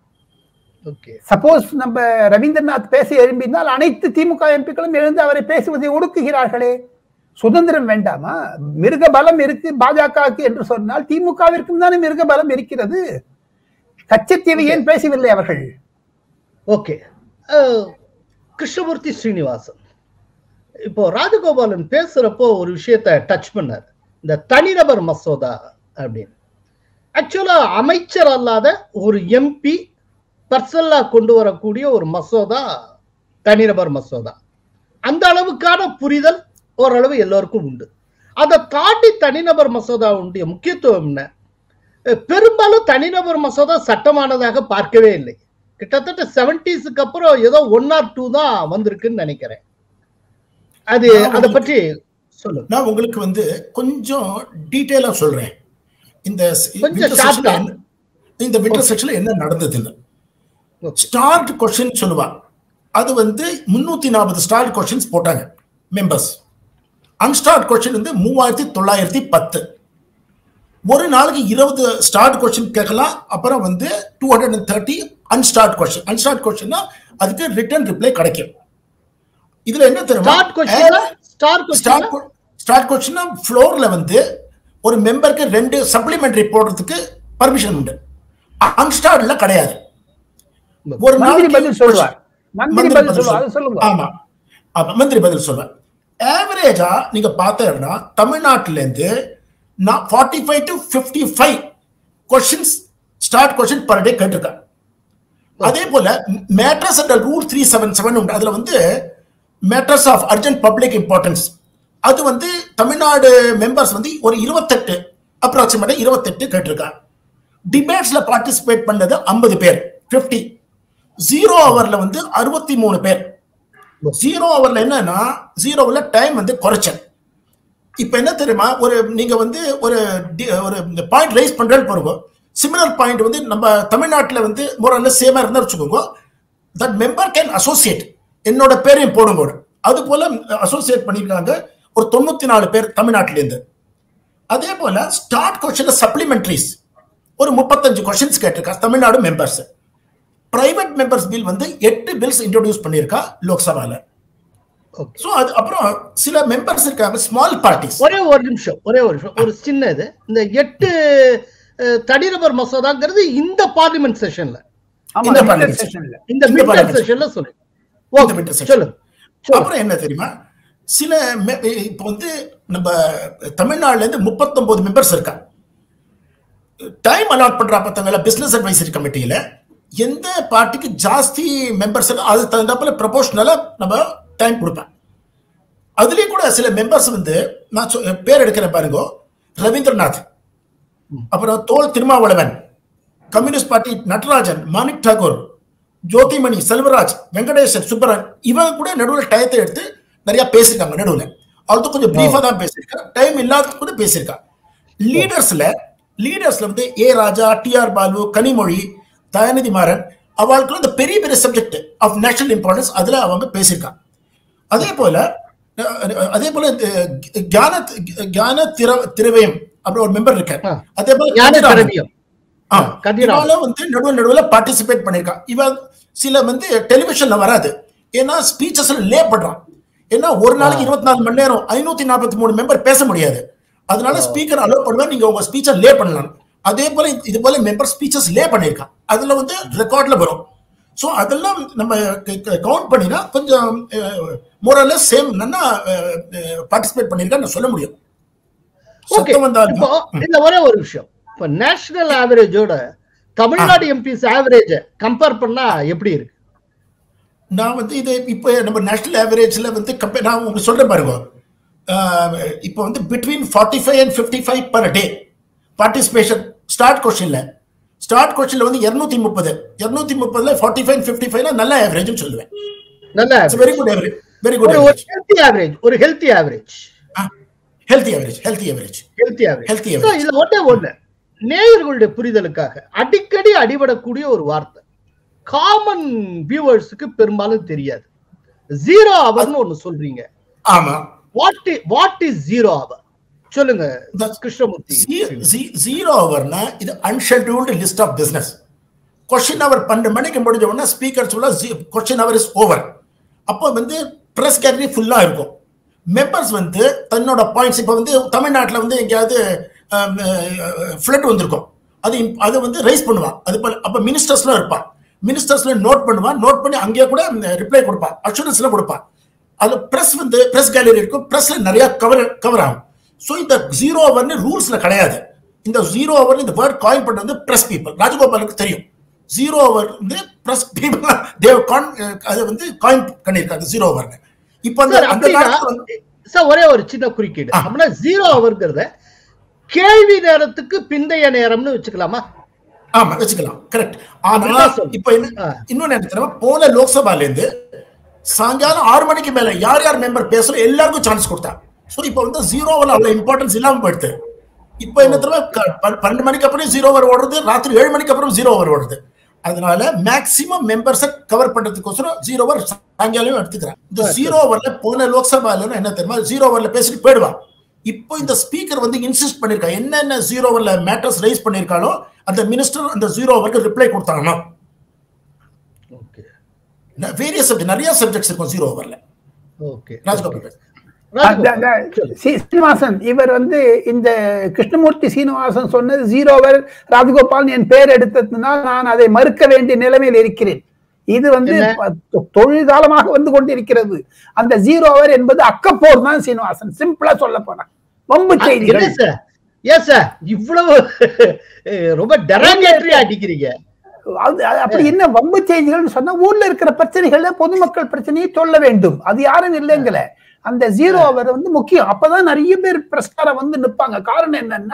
ஓகே சப்போஸ் நம்ம ரவீந்திரநாத் பேச எழும்பினால் அனைத்து திமுக எம்பிக்களும் எழுந்து அவரை பேசுவதை ஒடுக்குகிறார்களே சுதந்திரம் வேண்டாமா மிருக பலம் இருக்கு பாஜகவுக்கு என்று சொன்னால் திமுகவிற்கும் தானே மிருக பலம் இருக்கிறது கச்சத்தீவை ஏன் பேசவில்லை அவர்கள் ஓகே கிருஷ்ணமூர்த்தி ஸ்ரீனிவாசன் இப்போ ராஜகோபாலன் பேசுறப்போ ஒரு விஷயத்த டச் பண்ணார் இந்த தனிநபர் மசோதா அப்படின்னு ஆக்சுவலா அமைச்சர் அல்லாத ஒரு எம்பி பர்சனலா கொண்டு வரக்கூடிய ஒரு மசோதா தனிநபர் மசோதா அந்த அளவுக்கான புரிதல் ஓரளவு எல்லோருக்கும் உண்டு அதை தாண்டி தனிநபர் மசோதாவுடைய முக்கியத்துவம் என்ன அஹ் பெரும்பாலும் தனிநபர் மசோதா சட்டமானதாக பார்க்கவே இல்லை கிட்டத்தட்ட செவன்டிஸுக்கு அப்புறம் ஏதோ ஒன் ஆர் டூ தான் வந்திருக்குன்னு நினைக்கிறேன் அது நான் அதை பற்றி சொல்லுங்க நான் உங்களுக்கு வந்து கொஞ்சம் டீட்டெயிலா சொல்றேன் இந்த கொஞ்சம் winter sharp sessionல ஆ. என்ன- இந்த விண்டர் செக்ஷன்ல என்ன நடந்ததுன்னு Okay. ஸ்டார்ட் கொஸ்டின் சொல்லுவா அது வந்து முன்னூத்தி நாற்பது ஸ்டார்ட் கொஸ்டின்ஸ் போட்டாங்க மெம்பர்ஸ் அன்ஸ்டார்ட் கொஸ்டின் வந்து மூவாயிரத்தி தொள்ளாயிரத்தி பத்து ஒரு நாளைக்கு இருபது ஸ்டார்ட் கொஸ்டின் கேட்கலாம் அப்புறம் வந்து two hundred and thirty unstarred question unstarred கொஸ்டின்னா அதுக்கு ரிட்டர்ன் ரிப்ளை கிடைக்கும் இதுல என்ன தெரியுமா starred question star question starred starred கொஸ்டின்னா ஃப்ளோர்ல வந்து ஒரு மெம்பருக்கு ரெண்டு சப்ளிமெண்டரி போடுறதுக்கு பர்மிஷன் உண்டு அன்ஸ்டார்ட்ல கிடையாது ஒரு மந்திரி நாளைக்கு பதில் சொல்வார் மந்திரி மந்திரி பதில் பதில் சொல்லுவார் அது சொல்லுவார். சொல்லுங்க ஆமா ஆமா மந்திரி பதில் சொல்லுவேன் ஆவரேஜா நீங்க பார்த்தீங்கன்னா தமிழ்நாட்டுல இருந்து நான் forty five to fifty five questions starred question per day கேட்டிருக்கேன் அதே போல matters and rule three seven seven உண்டு அதுல வந்து matters of urgent public importance அது வந்து தமிழ்நாடு மெம்பர்ஸ் வந்து ஒரு இருபத்தெட்டு அப்ராக்சிமேட்டா இருபத்தெட்டு கேட்டிருக்காங்க டிபேட்ஸ்ல பார்ட்டிசிபேட் பண்ணது ஐம்பது பேர் 50 ஜீரோ ஹவர்ல வந்து அறுபத்தி மூணு பேர் ஜீரோ ஹவர்ல என்னன்னா ஜீரோவில் டைம் வந்து குறைச்சல் இப்போ என்ன தெரியுமா ஒரு நீங்க வந்து ஒரு டி- ஒரு பாயிண்ட் ரைஸ் பண்றது பாருங்க சிமிலர் பாயிண்ட் வந்து நம்ம தமிழ்நாட்டில் வந்து மோரல்ல சேமா இருந்தா வச்சுக்கோங்க தட் மெம்பர் கேன் அசோசியேட் என்னோட பேரையும் போடுங்க அது போல அசோசியேட் பண்ணியிருக்காங்க ஒரு தொண்ணூத்தி நாலு பேர் தமிழ்நாட்டிலேருந்து அதே போல ஸ்டார்ட் கொஸ்டின் சப்ளிமெண்ட்ரிஸ் ஒரு முப்பத்தஞ்சு கொஸ்டின்ஸ் கேட்டிருக்கா Tamil Nadu members private members bill வந்து எட்டு பில்ஸ் இன்ட்ரோடியூஸ் பண்ணியிருக்கா லோக்சபால ஓகே ஸோ அது அப்புறம் சில மெம்பர்ஸ் இருக்காங்க ஸ்மால் பார்ட்டிஸ் ஒரே ஒரு நிமிஷம் ஒரே ஒரு நிமிஷம் ஒரு சின்ன இது இந்த எட்டு அஹ், தனிநபர் மசோதாங்கிறது இந்த பார்லிமெண்ட் செஷன்ல ஆமா இந்த இந்த parliament செஷன்ல இந்த இந்த மிட் parliament செஷன்ல சொல்லு இந்த ஓகே mid session. சொல்லுங்க அப்புறம் என்ன தெரியுமா சில me- இப்போ வந்து நம்ம தமிழ்நாடுல இருந்து முப்பத்தொன்பது மெம்பர்ஸ் இருக்கா டைம் அலாட் பண்ற பார்த்தவங்கள பிசினஸ் அட்வைசரி கமிட்டியில எந்த பார்ட்டிக்கு ஜாஸ்தி மெம்பர்ஸ் அது தகுந்தாப்புல ப்ரொபோஷனலா நம்ம டைம் கொடுப்பேன் அதுலயும் கூட சில மெம்பர்ஸ் வந்து நான் சொ- பேர் எடுக்கிறேன் பாருங்க ரவீந்திரநாத் அப்புறம் தோல் திருமாவளவன் கம்யூனிஸ்ட் பார்ட்டி நடராஜன் மாணிக் டாகூர் ஜோதிமணி செல்வராஜ் வெங்கடேசன் சுப்பரன் இவங்க கூட நடுவில் டயத்தை எடுத்து நிறைய பேசியிருக்காங்க நடுவில் அது கொஞ்சம் பிரீஃபா தான் பேசியிருக்கேன் டைம் இல்லாத கூட பேசியிருக்காங்க லீடர்ஸ்ல லீடர்ஸ்ல வந்து A Raja T R Baalu Kanimozhi Dayanidhi Maran அவளுக்கு இந்த பெரிய பெரிய சப்ஜெக்ட் ஆஃப் நேஷனல் இம்பார்ட்டன்ஸ் அதுல அவங்க பேசியிருக்காங்க அதே போல அஹ், அதே போல அஹ், ஞான ஞான திர திரவியம் அப்படி ஒரு மெம்பர் இருக்கார் ஆ. அதே போல ஞான கதிராமன். திரவியம் ஆ, கதிராமன். இவாள வந்து நடுவில் நடுவில் பார்ட்டிசிபேட் பண்ணிருக்கா இவ சில வந்து டெலிவிஷன்ல வராது ஏன்னா ஸ்பீச்சஸ்ல லே பண்றான் ஏன்னா ஒரு நாளைக்கு இருபத்தி நாலு மணி நேரம் ஐநூத்தி நாற்பத்தி மூணு மெம்பர் பேச முடியாது அதனால ஸ்பீக்கர் அலோவ் பண்ணுவேன் நீங்க உங்க ஸ்பீச்சை லே பண்ணலாம் அதே போல இது போல மெம்பர் ஸ்பீச்சஸ் லே பண்ணிருக்கான் அதுல வந்து ரெக்கார்ட்ல வரும் சோ அதெல்லாம் நம்ம கவுண்ட் பண்ணினா கொஞ்சம் மோரல்ல சேம் நல்லா பார்ட்டிசிபேட் பண்ணிருக்கா சொல்ல முடியும் ஓகே சத்தம் வந்தாலும் இப்போ இந்த ஒரே ஒரு விஷயம் இப்போ நேஷனல் ஆவரேஜோட தமிழ்நாடு எம்பிஸ் ஆவரேஜ கம்பேர் பண்ணா எப்படி இருக்கு நான் வந்து இது இப்போ நம்ம நேஷனல் ஆவரேஜ்ல வந்து கம்பேர் நான் உங்களுக்கு சொல்றேன் பாருங்க ஆஹ் இப்போ வந்து between forty five and fifty five per day participation starred கொஸ்டின்ல ஸ்டார்ட் கொஸ்டின்ல வந்து இருநூத்தி முப்பது இருநூத்தி முப்பதுல ஃபார்ட்டி ஃபைவ் ஃபிஃப்டி ஃபைவ்னா நல்ல ஆவரேஜ்னு சொல்லுவேன் நல்ல it's very good average very good ஒரு ஒரு ஆவரேஜ் ஹெல்த்தி ஆவரேஜ் ஒரு healthy average healthy average healthy average healthy average Healthy So, average. இதுல ஒண்ணே ஒண்ணு நேயர்களுடைய புரிதலுக்காக அடிக்கடி அடிபடக்கூடிய ஒரு வார்த்தை காமன் வியூவர்ஸுக்கு பெரும்பாலும் தெரியாது ஜீரோ அவர்னு ஒண்ணு சொல்றீங்க ஆமா what what is zero hour சொல்லுங்க That's- கிருஷ்ணமூர்த்தி ஜீரோ ஹவர்னா இது unscheduled list of business question hour பன்னெண்டு மணிக்கு முடிஞ்ச உடனே ஸ்பீக்கர் சொல்ல கொஸ்டின் அவர் இஸ் ஓவர் அப்போ வந்து ப்ரெஸ் கேலரி ஃபுல்லாக இருக்கும் மெம்பர்ஸ் வந்து தன்னோட பாயிண்ட்ஸ் இப்போ வந்து தமிழ்நாட்டில் வந்து எங்கேயாவது ஃப்ளட் வந்திருக்கும் அது imp- அது வந்து ரைஸ் பண்ணுவான் அது போல அப்போ மினிஸ்டர்ஸ்லாம் இருப்பான் மினிஸ்டர்ஸ்ல நோட் பண்ணுவான் நோட் பண்ணி அங்கேயே கூட ரிப்ளை கொடுப்பான் அஷூரன்ஸ்ல கொடுப்பான் அது பிரஸ் வந்து பிரஸ் கேலரி இருக்கும் பிரஸ்ல நிறைய கவர் கவர் ஆகும் ஸோ இந்த ஜீரோ ஹவர்னு ரூல்ஸ்ல கிடையாது இந்த ஜீரோ ஹவர் இந்த வேர்ட் காயின் பண்ணது வந்து பிரஸ் பீப்புள் ராஜகோபாலுக்கு தெரியும் ஜீரோ ஹவர் வந்து பிரஸ் பீப்புள் தேவ் கான் அதை வந்து காயின் பண்ணியிருக்காங்க ஜீரோ ஹவர்னு இப்போ அந்த சார் அந்த அப்படின்னா காலத்துல வந்து சார் ஒரே ஒரு சின்ன குறுக்கீடு ஆ. அப்படின்னா ஜீரோ அவர்ங்கிறத கேள்வி நேரத்துக்கு பிந்தைய நேரம்னு வச்சுக்கலாமா ஆமா வச்சுக்கலாம் கரெக்ட் ஆனா அப்படிதான் சொல்லு. இப்போ என்ன ஆ. இன்னொன்னு என்ன தெரியுமா போன லோக்சபால இருந்து சாயங்காலம் ஆறு மணிக்கு மேல யார் யார் மெம்பர் பேசுறோம் எல்லாருக்கும் சான்ஸ் கொடுத்தா ஸோ இப்போ வந்து ஜீரோவில் அவ்வளவு இம்பார்ட்டன்ஸ் இல்லாம போயிடுது இப்போ என்ன தெரியுமா க- ப- பன்னெண்டு மணிக்கு அப்புறம் ஜீரோ ஓவர் ஓடுறது ராத்திரி ஏழு மணிக்கு அப்புறம் ஜீரோ ஓவர் ஓடுது அதனால மேக்சிமம் மெம்பர்ஸை கவர் பண்றதுக்கோசரம் ஜீரோ ஓவர் சாயங்காலம் எடுத்துக்கிறேன் இந்த ஜீரோ ஓவர்ல போன லோக்சபால என்ன தெரியுமா ஜீரோ ஓவர்ல பேசிட்டு போயிடுவான் இப்போ இந்த ஸ்பீக்கர் வந்து இன்சிஸ்ட் பண்ணிருக்கா என்னென்ன ஜீரோ ஓவர்ல மேட்டர்ஸ் ரைஸ் பண்ணிருக்காலோ அந்த மினிஸ்டர் அந்த ஜீரோ ஓவருக்கு ரிப்ளை கொடுத்தாங்கன்னா ஓகே வேரியஸ் சப்ஜெக்ட் நிறைய சப்ஜெக்ட்ஸ் இருக்கும் ஜீரோ ஓவர்ல ஓகே ராஜகோபால் அந்த- அந்த சி- சீனிவாசன் இவர் வந்து இந்த கிருஷ்ணமூர்த்தி சீனிவாசன் சொன்னது ஜீரோவர் ராஜகோபால் என் பேர் எடுத்ததுனால் நான் அதை மறுக்க வேண்டிய நிலைமையில் இருக்கிறேன் இது வந்து என்ன? ப- தொழில்காலமாக வந்து கொண்டிருக்கிறது அந்த ஜீரோவர் என்பது அக்கப்போர் தான் சீனிவாசன் சிம்பிளா சொல்ல போனா வம்பு செய்திகள் என்ன சார் ஏன் சார் இவ்வளவு அஹ், ரொம்ப டெராங்கேட்டரி அடிக்கிறீங்க அது அது அப்படி என்ன வம்பு செய்திகள்னு சொன்னா ஊர்ல இருக்கிற பிரச்சனைகள்ல பொதுமக்கள் பிரச்சனையை சொல்ல வேண்டும் அது யாரும் இல்லைங்கல அந்த ஜீரோ அவர் வந்து முக்கியம் அப்பதான் நிறைய பேர் பிரஸ்கார வந்து நிப்பாங்க காரணம் என்னன்னா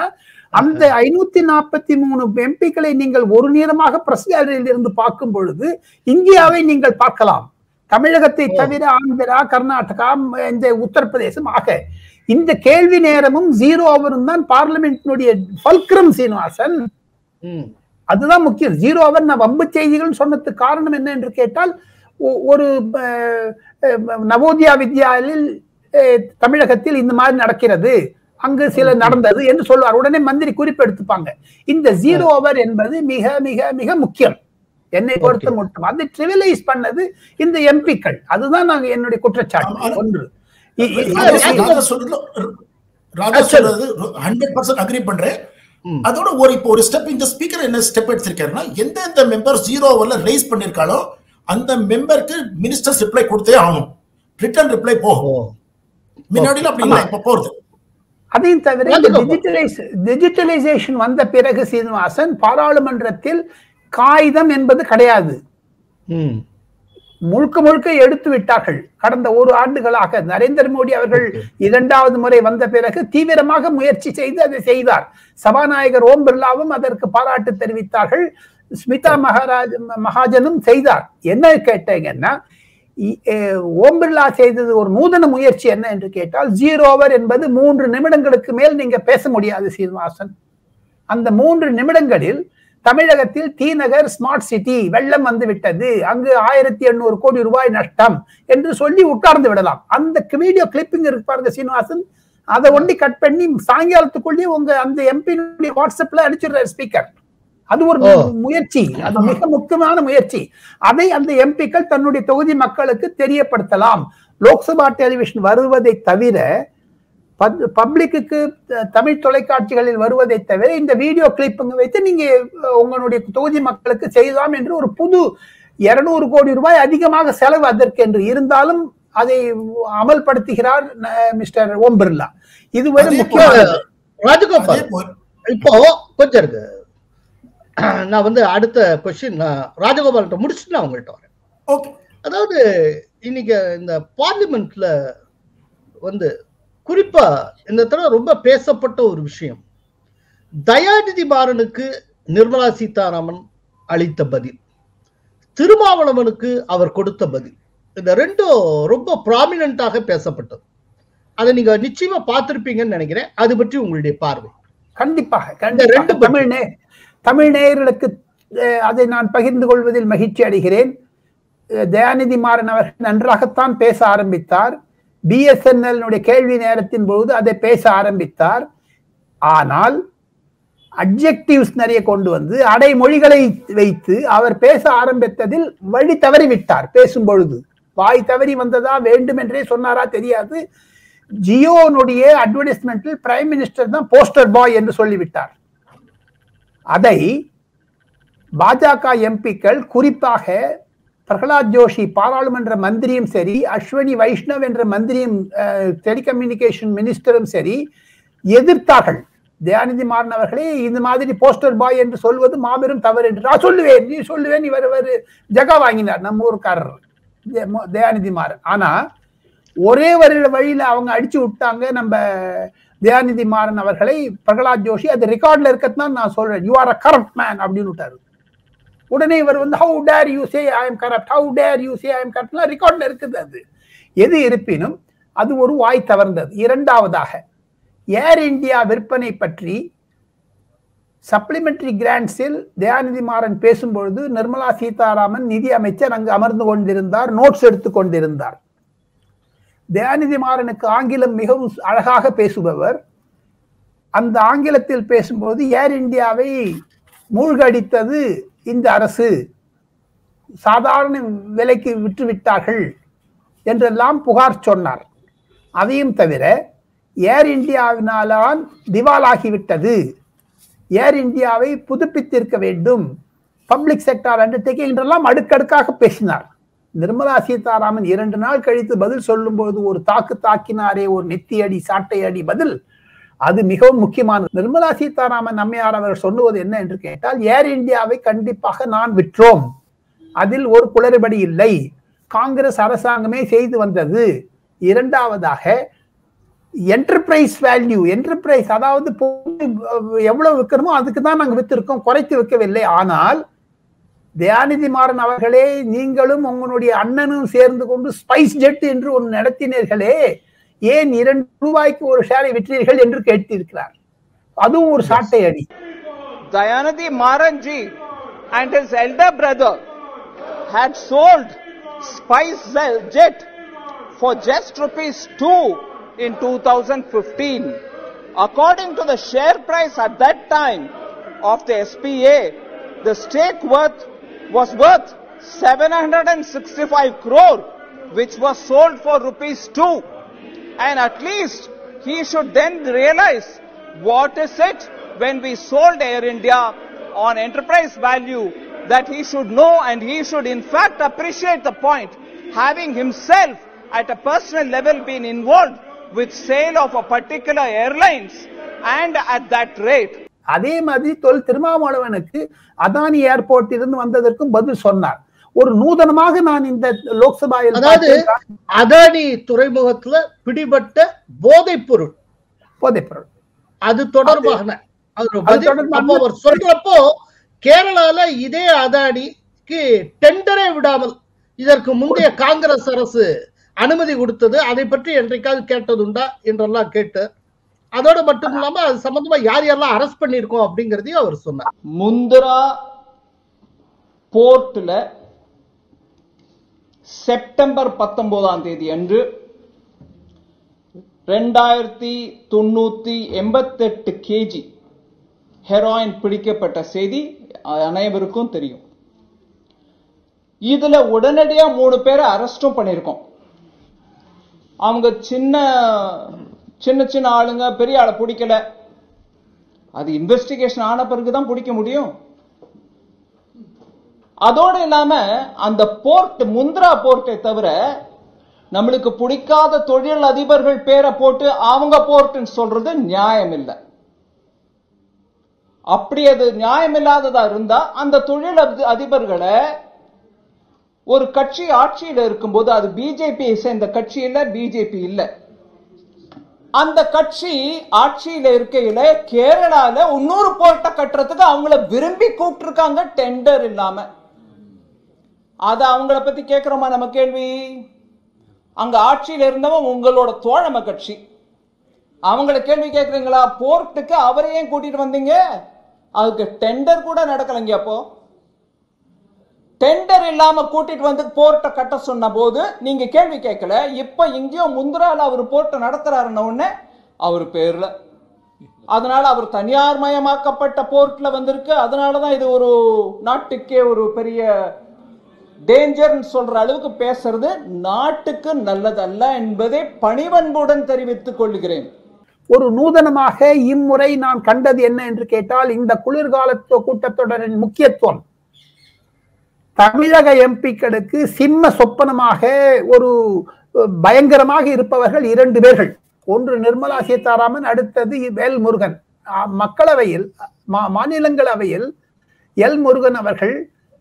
அந்த ஐநூத்தி நாற்பத்தி மூணு எம்பிக்களை நீங்கள் ஒரு நேரமாக பிரஸ் கேலரியில் இருந்து பார்க்கும் பொழுது இந்தியாவை நீங்கள் பார்க்கலாம் தமிழகத்தை ஓ. தவிர ஆந்திரா கர்நாடகா ம், இந்த உத்தரப்பிரதேசம் ஆக இந்த கேள்வி நேரமும் ஜீரோ அவரும் தான் பார்லிமெண்டினுடைய ஃபல்க்ரம் சீனிவாசன் ம் அதுதான் முக்கியம் ஜீரோ அவர் நான் வம்பு செய்திகள் சொன்னதுக்கு காரணம் என்ன என்று கேட்டால் ஒ- ஒரு அஹ், அஹ், நவோதயா வித்யாலயில் அஹ், தமிழகத்தில் இந்த மாதிரி நடக்கிறது அங்கு சில நடந்தது என்று சொல்வார் உடனே மந்திரி குறிப்பு எடுத்துப்பாங்க இந்த ஜீரோ ஓவர் என்பது மிக மிக மிக முக்கியம் என்னை பொறுத்த மட்டும் அது ட்ரிவிலைஸ் பண்ணது இந்த எம்பிக்கள் அதுதான் நாங்க என்னுடைய குற்றச்சாட்டு ஆமா, அது- ஒன்று இ- இ- ராஜா இது- ராஜா சொல்றது ராஜா சொல்றது ஹண்ட்ரட் பர்சன்ட் அக்ரி பண்றேன் ம். அதோட ஒரு இப்போ ஒரு ஸ்டெப் இந்த ஸ்பீக்கர் என்ன ஸ்டெப் எடுத்திருக்காருன்னா எந்தெந்த மெம்பர் ஜீரோ ஓவர்ல ரைஸ் பண்ணிருக்காளோ அந்த மெம்பருக்கு மினிஸ்டர்ஸ் ரிப்ளை கொடுத்தே ஆகணும் ரிட்டர்ன் ரிப்ளை ஓ போகும் முன்னாடிலாம் அப்படி இல்லை இப்ப போறது அதையும் தவிர கண்டிப்பா. டிஜிட்டலைஸ் டிஜிட்டலைசேஷன் வந்த பிறகு சீனிவாசன் பாராளுமன்றத்தில் காகிதம் என்பது கிடையாது ம் முழுக்க முழுக்க எடுத்து விட்டார்கள் கடந்த ஒரு ஆண்டுகளாக நரேந்திர மோடி அவர்கள் இரண்டாவது முறை வந்த பிறகு தீவிரமாக முயற்சி செய்து அதை செய்தார் சபாநாயகர் ஓம் பிர்லாவும் அதற்கு பாராட்டு தெரிவித்தார்கள் ஸ்மிதா மகாராஜ் மகாஜனும் செய்தார் என்ன கேட்டீங்கன்னா இ- அஹ் ஓம் பிர்லா செய்தது ஒரு நூதன முயற்சி என்ன என்று கேட்டால் ஜீரோ ஓவர் என்பது மூன்று நிமிடங்களுக்கு மேல் நீங்க பேச முடியாது சீனிவாசன் அந்த மூன்று நிமிடங்களில் தமிழகத்தில் டி நகர் ஸ்மார்ட் சிட்டி வெள்ளம் வந்து விட்டது அங்கு ஆயிரத்தி எண்ணூறு கோடி ரூபாய் நஷ்டம் என்று சொல்லி உட்கார்ந்து விடலாம் அந்த வீடியோ கிளிப்பிங் இருக்கு பாருங்க சீனிவாசன் அதை ஒண்டி கட் பண்ணி சாயங்காலத்துக்குள்ளேயே உங்க அந்த எம்பி வாட்ஸ்அப்ல அனுப்பிச்சிடுறாரு ஸ்பீக்கர் அது ஒரு ஓ. முயற்சி அது மிக முக்கியமான முயற்சி அதை அந்த எம்பிக்கள் தன்னுடைய தொகுதி மக்களுக்கு தெரியப்படுத்தலாம் லோக்சபா டெலிவிஷன் வருவதை தவிர பப்ளிக்கு தமிழ் தொலைக்காட்சிகளில் வருவதை தவிர இந்த வீடியோ கிளிப்புங்க வைத்து நீங்க அஹ், உங்களுடைய தொகுதி மக்களுக்கு செய்யலாம் என்று ஒரு புது இருநூறு கோடி ரூபாய் அதிகமாக செலவு அதற்கு என்று இருந்தாலும் அதை அமல்படுத்துகிறார் ந- மிஸ்டர் ஓம் பிர்லா இது ஒரு அதே முக்கிய போல- ராஜகோபால் அதே போல் இப்போ கொஞ்சம் இருக்கு நான் வந்து அடுத்த கொஸ்டின் நான் ராஜகோபால்கிட்ட முடிச்சுட்டு நான் உங்கள்கிட்ட வரேன் ஓகே அதாவது இன்னைக்கு இந்த பார்லிமெண்ட்ல வந்து குறிப்பா இந்த தடவை ரொம்ப பேசப்பட்ட ஒரு விஷயம் தயாநிதி மாறனுக்கு நிர்மலா சீதாராமன் அளித்த பதில் திருமாவளவனுக்கு அவர் கொடுத்த பதில் இந்த ரெண்டும் ரொம்ப ப்ராமினண்டாக பேசப்பட்டது அதை நீங்க நிச்சயமா பார்த்திருப்பீங்கன்னு நினைக்கிறேன் அது பற்றி உங்களுடைய பார்வை கண்டிப்பாக இந்த ரெண்டு கண்டிப்பாக தமிழ் நே தமிழ் நேயர்களுக்கு அஹ், அதை நான் பகிர்ந்து கொள்வதில் மகிழ்ச்சி அடைகிறேன் அஹ், தயாநிதி மாறன் அவர்கள் நன்றாகத்தான் பேச ஆரம்பித்தார் பிஎஸ்என்எல் கேள்வி நேரத்தின் பொழுது அதை பேச ஆரம்பித்தார் ஆனால் அப்ஜெக்டிவ்ஸ் நிறைய கொண்டு வந்து அடைமொழிகளை வைத்து அவர் பேச ஆரம்பித்ததில் வழி தவறி விட்டார் பேசும் பொழுது வாய் தவறி வந்ததா வேண்டும் என்றே சொன்னாரா தெரியாது ஜியோனுடைய அட்வர்டைஸ்மெண்டில் பிரைம் மினிஸ்டர் தான் போஸ்டர் பாய் என்று சொல்லிவிட்டார் அதை பாஜக எம்பிக்கள் குறிப்பாக பிரகலாத் ஜோஷி பாராளுமன்ற மந்திரியும் சரி அஸ்வினி வைஷ்ணவ் என்ற மந்திரியும் டெலிகம்யூனிகேஷன் மினிஸ்டரும் சரி எதிர்த்தார்கள் தயாநிதி மாறன் அவர்களே இந்த மாதிரி போஸ்டர் பாய் என்று சொல்வது மாபெரும் தவறு என்று நான் சொல்லுவேன் நீ சொல்லுவேன் இவர் இவர் ஜகா வாங்கினார் நம்ம ஊருக்காரர் தே- மோ- தயாநிதி மாறன் ஆனா ஒரே ஒரு வழியில அவங்க அடிச்சு விட்டாங்க நம்ம தயாநிதி மாறன் அவர்களை பிரகலாத் ஜோஷி அது ரெக்கார்ட்ல இருக்கத்தான் நான் சொல்றேன் you are a corrupt man அப்படின்னு விட்டாரு உடனே இவர் வந்து how dare you say I am corrupt how dare you say I am கரப்ட்லாம் ரெக்கார்ட்ல இருக்குது அது எது இருப்பினும் அது ஒரு வாய் தவறுந்தது இரண்டாவதாக ஏர் இந்தியா விற்பனை பற்றி சப்ளிமெண்டரி கிராண்ட்ஸில் தயாநிதி மாறன் பேசும்பொழுது நிர்மலா சீதாராமன் நிதி அமைச்சர் அங்கு அமர்ந்து கொண்டிருந்தார் நோட்ஸ் எடுத்துக் கொண்டிருந்தார் தயாநிதி மாறனுக்கு ஆங்கிலம் மிகவும் அழகாக பேசுபவர் அந்த ஆங்கிலத்தில் பேசும்போது ஏர் இந்தியாவை மூழ்கடித்தது இந்த அரசு சாதாரண விலைக்கு விற்று விட்டார்கள் என்றெல்லாம் புகார் சொன்னார் அதையும் தவிர ஏர் இந்தியாவினாலான் திவாலாகிவிட்டது ஏர் இந்தியாவை புதுப்பித்திருக்க வேண்டும் பப்ளிக் செக்டார் அண்டர்டேக்கிங் என்றெல்லாம் அடுக்கடுக்காக பேசினார் நிர்மலா சீதாராமன் இரண்டு நாள் கழித்து பதில் சொல்லும்போது ஒரு தாக்கு தாக்கினாரே ஒரு நெத்தி அடி சாட்டை அடி பதில் அது மிகவும் முக்கியமானது நிர்மலா சீதாராமன் அம்மையார் அவர் சொல்லுவது என்ன என்று கேட்டால் ஏர் இந்தியாவை கண்டிப்பாக நான் விற்றோம் அதில் ஒரு குளறுபடி இல்லை காங்கிரஸ் அரசாங்கமே செய்து வந்தது இரண்டாவதாக என்டர்பிரைஸ் வேல்யூ என்டர்பிரைஸ் அதாவது பொருள் எவ்வளவு விற்கிறோமோ அதுக்கு தான் நாங்க வித்திருக்கோம் குறைத்து விற்கவில்லை ஆனால் தயாநிதி மாறன் அவர்களே நீங்களும் உங்களுடைய அண்ணனும் சேர்ந்து கொண்டு ஸ்பைஸ் ஜெட் என்று ஒன்று நடத்தினீர்களே ஏன் இரண்டு ரூபாய்க்கு ஒரு ஷேரை விற்றீர்கள் என்று கேட்டிருக்கிறார் அதுவும் ஒரு சாட்டை அடி Dayanadi Maranji and his elder brother had sold Spice Jet for just rupees 2 in 2015. According to the share price at that time of the SPA, the stake worth was worth 765 crore, which was sold for rupees 2. And at least he should then realize what is it when we sold Air India on enterprise value that he should know and he should in fact appreciate the point having himself at a personal level been involved with sale of a particular airlines and at that rate. அதே மாதிரி தொல் திருமாவளவனுக்கு Adani airport இருந்து வந்ததற்கும் பதில் சொன்னார் ஒரு நூதனமாக நான் இந்த லோக்சபாவில் அதாவது பார்த்தேன். அதானி துறைமுகத்துல பிடிபட்ட போதைப் பொருள் போதைப் பொருள் அது தொடர்பான அவர் அது பதில் தொடர்பான- அப்போ அவர் சொல்றப்போ கேரளால இதே அதானிக்கு டெண்டரே விடாமல் இதற்கு முந்தைய காங்கிரஸ் அரசு அனுமதி கொடுத்தது அதை பற்றி என்றைக்காவது கேட்டதுண்டா என்றெல்லாம் கேட்டு அதோட மட்டும் இல்லாம அது சம்பந்தமா யார் யாரெல்லாம் அரெஸ்ட் பண்ணிருக்கோம் அப்படிங்கறதையும் அவர் சொன்னார் முந்திரா போர்ட்ல செப்டம்பர் பத்தொன்பதாம் தேதி அன்று ரெண்டாயிரத்தி தொண்ணூத்தி எண்பத்தெட்டு கேஜி ஹெராயின் பிடிக்கப்பட்ட செய்தி அனைவருக்கும் தெரியும் இதுல உடனடியா மூணு பேரை அரெஸ்டும் பண்ணியிருக்கோம் அவங்க சின்ன சின்ன சின்ன ஆளுங்க பெரிய ஆளை பிடிக்கல அது இன்வெஸ்டிகேஷன் ஆன பிறகுதான் பிடிக்க முடியும் அதோடு இல்லாம அந்த போர்ட் முந்திரா போர்ட்டை தவிர நம்மளுக்கு பிடிக்காத தொழில் அதிபர்கள் பேரை போட்டு அவங்க போர்ட்னு சொல்றது நியாயம் இல்லை அப்படி அது நியாயம் இல்லாததா இருந்தா அந்த தொழில் அதி- அதிபர்களை ஒரு கட்சி ஆட்சியில இருக்கும்போது அது பிஜேபியை சேர்ந்த கட்சி இல்ல பிஜேபி இல்ல அந்த கட்சி ஆட்சியில இருக்கையில கேரளால இன்னொரு போர்ட்டை கட்டுறதுக்கு அவங்கள விரும்பி கூப்பிட்டு டெண்டர் இல்லாம அத அவங்கள பத்தி கேக்குறோமா நம்ம கேள்வி அங்க ஆட்சியில இருந்தவன் உங்களோட தோழமை கட்சி அவங்கள கேள்வி கேக்குறீங்களா போர்ட்டுக்கு அவரை ஏன் கூட்டிட்டு வந்தீங்க அதுக்கு டெண்டர் கூட நடக்கலைங்க அப்போ டெண்டர் இல்லாம கூட்டிட்டு வந்து போர்ட்டை கட்ட சொன்ன போது நீங்க கேள்வி கேட்கல இப்ப எங்கேயோ முந்திரால அவர் போர்ட்டை நடத்துறாருன்ன உடனே அவர் பேர்ல அதனால அவர் தனியார் மயமாக்கப்பட்ட போர்ட்ல வந்திருக்கு அதனாலதான் இது ஒரு நாட்டுக்கே ஒரு பெரிய டேஞ்சர்னு சொல்ற அளவுக்கு பேசுறது நாட்டுக்கு நல்லதல்ல என்பதை பணிவன்புடன் தெரிவித்துக் கொள்கிறேன் ஒரு நூதனமாக இம்முறை நான் கண்டது என்ன என்று கேட்டால் இந்த குளிர்கால தொ- கூட்டத்தொடரின் முக்கியத்துவம் தமிழக எம்பிக்களுக்கு சிம்ம சொப்பனமாக ஒரு அஹ், பயங்கரமாக இருப்பவர்கள் இரண்டு பேர்கள் ஒன்று நிர்மலா சீதாராமன் அடுத்தது எல் முருகன் அஹ், மக்களவையில் மா- மாநிலங்களவையில் எல் முருகன் அவர்கள்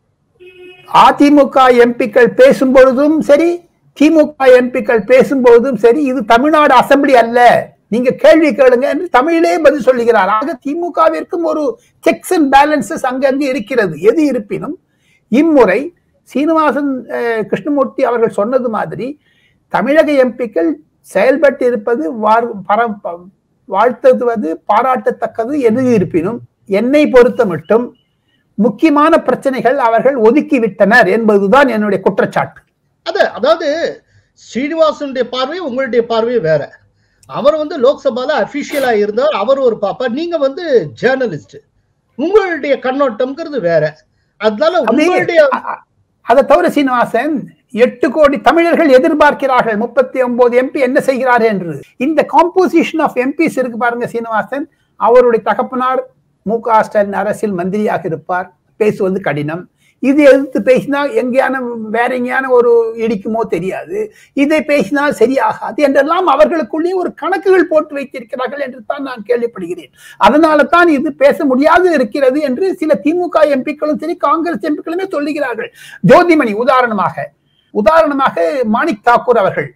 அதிமுக எம்பிக்கள் பேசும் பொழுதும் சரி திமுக எம்பிக்கள் பேசும் பொழுதும் சரி இது தமிழ்நாடு அசெம்பிளி அல்ல நீங்க கேள்வி கேளுங்க என்று தமிழிலே பதில் சொல்லுகிறார் ஆக திமுகவிற்கும் ஒரு செக்ஸ் அண்ட் பேலன்சஸ் அங்கங்கு இருக்கிறது எது இருப்பினும் இம்முறை சீனிவாசன் அஹ், கிருஷ்ணமூர்த்தி அவர்கள் சொன்னது மாதிரி தமிழக எம்பிக்கள் செயல்பட்டு இருப்பது வார்- பர- ப- வாழ்த்துவது பாராட்டத்தக்கது எது இருப்பினும் என்னை பொறுத்த மட்டும் முக்கியமான பிரச்சனைகள் அவர்கள் ஒதுக்கி விட்டனர் என்பதுதான் என்னுடைய குற்றச்சாட்டு அது அதாவது ஸ்ரீனிவாசனுடைய பார்வை உங்களுடைய பார்வை வேற அவர் வந்து லோக்சபால அபிஷியலா இருந்தார் அவர் ஒரு பாப்பா நீங்க வந்து ஜேர்னலிஸ்ட் உங்களுடைய கண்ணோட்டம்ங்கிறது வேற அதனால அது- உங்களுடைய அ- அ- அதை தவிர சீனிவாசன் எட்டு கோடி தமிழர்கள் எதிர்பார்க்கிறார்கள் முப்பத்தி ஒன்பது எம்பி என்ன செய்கிறார் என்று இந்த காம்போசிஷன் ஆஃப் எம்பிஸ் இருக்கு பாருங்க சீனிவாசன் அவருடைய தகப்பனார் மு க ஸ்டாலின் அரசியல் மந்திரியாக இருப்பார் பேசுவது கடினம் இது எதிர்த்து பேசினா எங்கேயான வேற எங்கேயான ஒரு இடிக்குமோ தெரியாது இதை பேசினால் சரியாகாது என்றெல்லாம் அவர்களுக்குள்ளே ஒரு கணக்குகள் போட்டு வைத்திருக்கிறார்கள் என்று தான் நான் கேள்விப்படுகிறேன் அதனால தான் இது பேச முடியாது இருக்கிறது என்று சில திமுக எம்பிக்களும் சரி காங்கிரஸ் எம்பிக்களுமே சொல்லுகிறார்கள் ஜோதிமணி உதாரணமாக உதாரணமாக மாணிக் தாக்கூர் அவர்கள்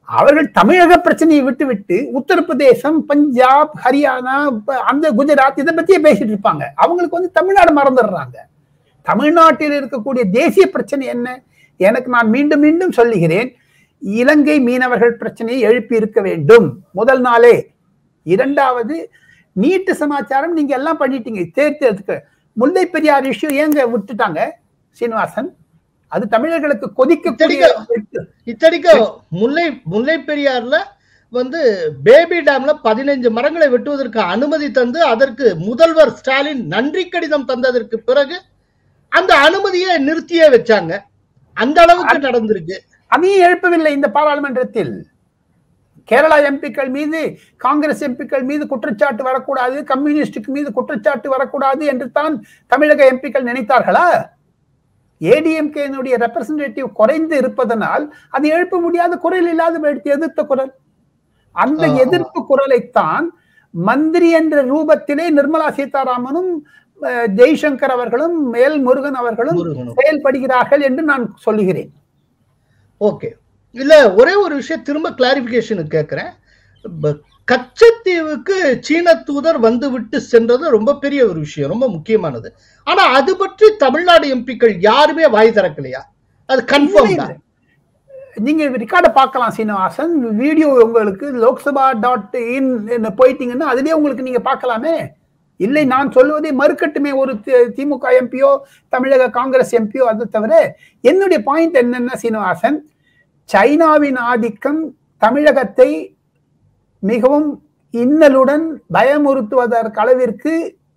அவர்கள் தமிழக பிரச்சனையை விட்டு விட்டு உத்தரப்பிரதேசம் பஞ்சாப் ஹரியானா ப- அந்த குஜராத் இதை பத்தியே பேசிட்டு இருப்பாங்க அவங்களுக்கு வந்து தமிழ்நாடு மறந்துடுறாங்க தமிழ்நாட்டில் இருக்கக்கூடிய தேசிய பிரச்சனை என்ன எனக்கு நான் மீண்டும் மீண்டும் சொல்லுகிறேன் இலங்கை மீனவர்கள் பிரச்சனையை எழுப்பி இருக்க வேண்டும் முதல் நாளே இரண்டாவது நீட்டு சமாச்சாரம் நீங்க எல்லாம் பண்ணிட்டீங்க தேர்ந்தெடுக்க முல்லை பெரியார் இஷ்யூ ஏங்க விட்டுட்டாங்க சீனிவாசன் அது தமிழர்களுக்கு கொதிக்கக்கூடிய இத்தனைக்கும் முல்லை முல்லை பெரியார்ல வந்து பேபி டேம்ல பதினைஞ்சு மரங்களை வெட்டுவதற்கு அனுமதி தந்து அதற்கு முதல்வர் ஸ்டாலின் நன்றி கடிதம் தந்ததற்கு பிறகு அந்த அனுமதியை நிறுத்தியே வச்சாங்க அந்த அளவுக்கு நடந்திருக்கு அதையும் எழுப்பவில்லை இந்த பாராளுமன்றத்தில் கேரளா எம்பிக்கள் மீது காங்கிரஸ் எம்பிக்கள் மீது குற்றச்சாட்டு வரக்கூடாது கம்யூனிஸ்டுக்கு மீது குற்றச்சாட்டு வரக்கூடாது என்று தான் தமிழக எம்பிக்கள் நினைத்தார்களா ஏடிஎம்கேனுடைய ரெப்ரசன்டேட்டிவ் குறைந்து இருப்பதனால் அது எழுப்ப முடியாத குரல் இல்லாத எடுத்து எதிர்த்த குரல் அந்த ஆ, ஆ. எதிர்ப்பு குரலைத்தான் மந்திரி என்ற ரூபத்திலே நிர்மலா சீதாராமனும் அஹ், ஜெய்சங்கர் அவர்களும் மேல் முருகன் அவர்களும் முருகனும். செயல்படுகிறார்கள் என்று நான் சொல்லுகிறேன் ஓகே இல்ல ஒரே ஒரு விஷயம் திரும்ப கிளாரிபிகேஷனுக்கு கேட்கிறேன் ப- கச்சத்தீவுக்கு சீன தூதர் வந்து விட்டு சென்றது ரொம்ப பெரிய ஒரு விஷயம் ரொம்ப முக்கியமானது ஆனா அது பற்றி தமிழ்நாடு எம்பிக்கள் யாருமே வாய் திறக்கலையா அது கன்ஃபார்ம் தான் நீங்க ரெக்கார்டை பார்க்கலாம் சீனிவாசன் வீடியோ உங்களுக்கு லோக்சபா டாட் இன் போயிட்டீங்கன்னா அதுலயே உங்களுக்கு நீங்க பார்க்கலாமே இல்லை நான் சொல்வதை மறுக்கட்டுமே ஒரு தி- திமுக எம்பியோ தமிழக காங்கிரஸ் எம்பியோ அதை தவிர என்னுடைய பாயிண்ட் என்னன்னா சீனிவாசன் சைனாவின் ஆதிக்கம் தமிழகத்தை மிகவும் இன்னலுடன் பயமுறுத்துவதற்கு அளவிற்கு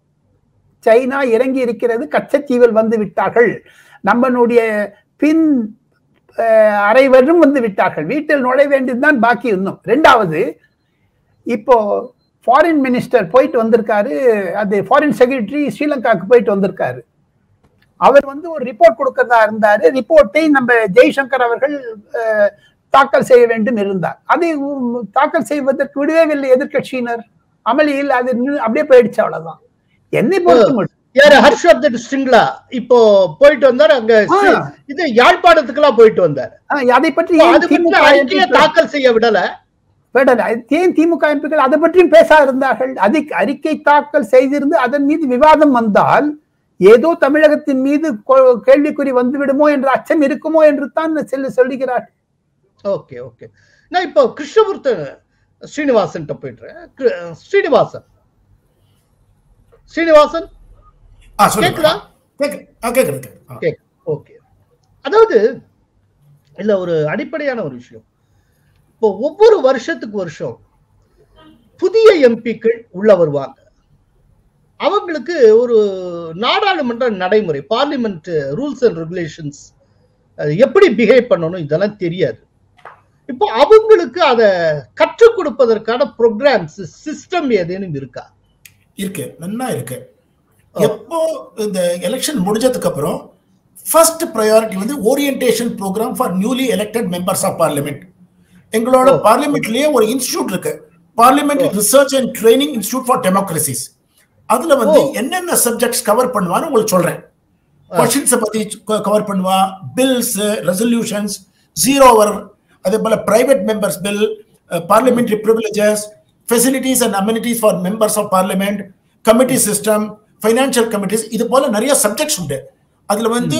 சைனா இறங்கி இருக்கிறது கச்சத்தீவில் வந்து விட்டார்கள் நம்மளுடைய பின் அஹ், அரைவரும் வந்து விட்டார்கள் வீட்டில் நுழைய வேண்டியதுதான் பாக்கி இன்னும் ரெண்டாவது இப்போ ஃபாரின் மினிஸ்டர் போயிட்டு வந்திருக்காரு அது ஃபாரின் செக்ரட்டரி ஸ்ரீலங்காவுக்கு போயிட்டு வந்திருக்காரு அவர் வந்து ஒரு ரிப்போர்ட் கொடுக்கறதா இருந்தாரு ரிப்போர்ட்டை நம்ம ஜெய்சங்கர் அவர்கள் அஹ், தாக்கல் செய்ய வேண்டும் இருந்தார் அதை உம், தாக்கல் செய்வதற்கு விடவே எதிர்க்கட்சியினர் அமளியில் அது நின்னு அப்படியே போயிடுச்சு அவ்வளவுதான் என்னை பொறுத்த மட்டும் யாரு ஹர்ஷவர்தன் ஸ்ரிங்லா இப்போ போயிட்டு வந்தார் அங்க ஆ. இது யாழ்ப்பாணத்துக்கெல்லாம் போயிட்டு வந்தார் ஆஹ், அதை பற்றி அது ஏன் பற்றி திமுக அறிக்கையை எம்பிக்கள் தாக்கல் செய்ய விடல விடல. ஏன் திமுக எம்பிக்கள் அதை பற்றியும் பேச இருந்தார்கள் அதை அறிக்கை தாக்கல் செய்திருந்து அதன் மீது விவாதம் வந்தால் ஏதோ தமிழகத்தின் மீது கொ- கேள்விக்குறி வந்து விடுமோ என்ற அச்சம் இருக்குமோ என்று தான் செல்லு சொல்லுகிறார் ஓகே ஓகே நான் இப்போ கிருஷ்ணமூர்த்த ஸ்ரீனிவாசன் போயிட்டுறேன் கிரு- ஸ்ரீனிவாசன் ஸ்ரீனிவாசன் ஆ சொல்லுங்க கேக்குதா? கேக்குது ஆ கேக்குது கேக்குது. ஆ. ஓகே ஓகே அதாவது இல்ல ஒரு அடிப்படையான ஒரு விஷயம் இப்போ ஒவ்வொரு வருஷத்துக்கு வருஷம் புதிய எம்பிக்கள் உள்ள வருவாங்க அவங்களுக்கு ஒரு நாடாளுமன்ற நடைமுறை பார்லிமெண்ட் ரூல்ஸ் அண்ட் ரெகுலேஷன்ஸ் எப்படி பிஹேவ் பண்ணணும் இதெல்லாம் தெரியாது இப்போ அவங்களுக்கு அதை கற்றுக் கொடுப்பதற்கான ப்ரோக்ராம்ஸ் சிஸ்டம் ஏதேனும் இருக்கா இருக்கு நல்லா இருக்கு எப்போ இந்த எலெக்ஷன் முடிஞ்சதுக்கு அப்புறம் ஃபர்ஸ்ட் ப்ரையாரிட்டி வந்து orientation programme for newly elected members of parliament எங்களோட ஓ. பார்லிமெண்ட்லயே ஒரு இன்ஸ்டியூட் இருக்கு parliament research and training institute for democracies அதுல வந்து ஓ. என்னென்ன சப்ஜெக்ட்ஸ் கவர் பண்ணுவான்னு உங்களுக்கு சொல்றேன் கொஸ்டின்ஸை பத்தி கவர் பண்ணுவா பில்ஸ் ரெசல்யூஷன்ஸ் ஜீரோ அவர் அதே போல private members bill parliamentary privileges facilities and immunities for members of parliament committee system financial committees இது போல நிறைய சப்ஜெக்ட்ஸ் உண்டு அதுல வந்து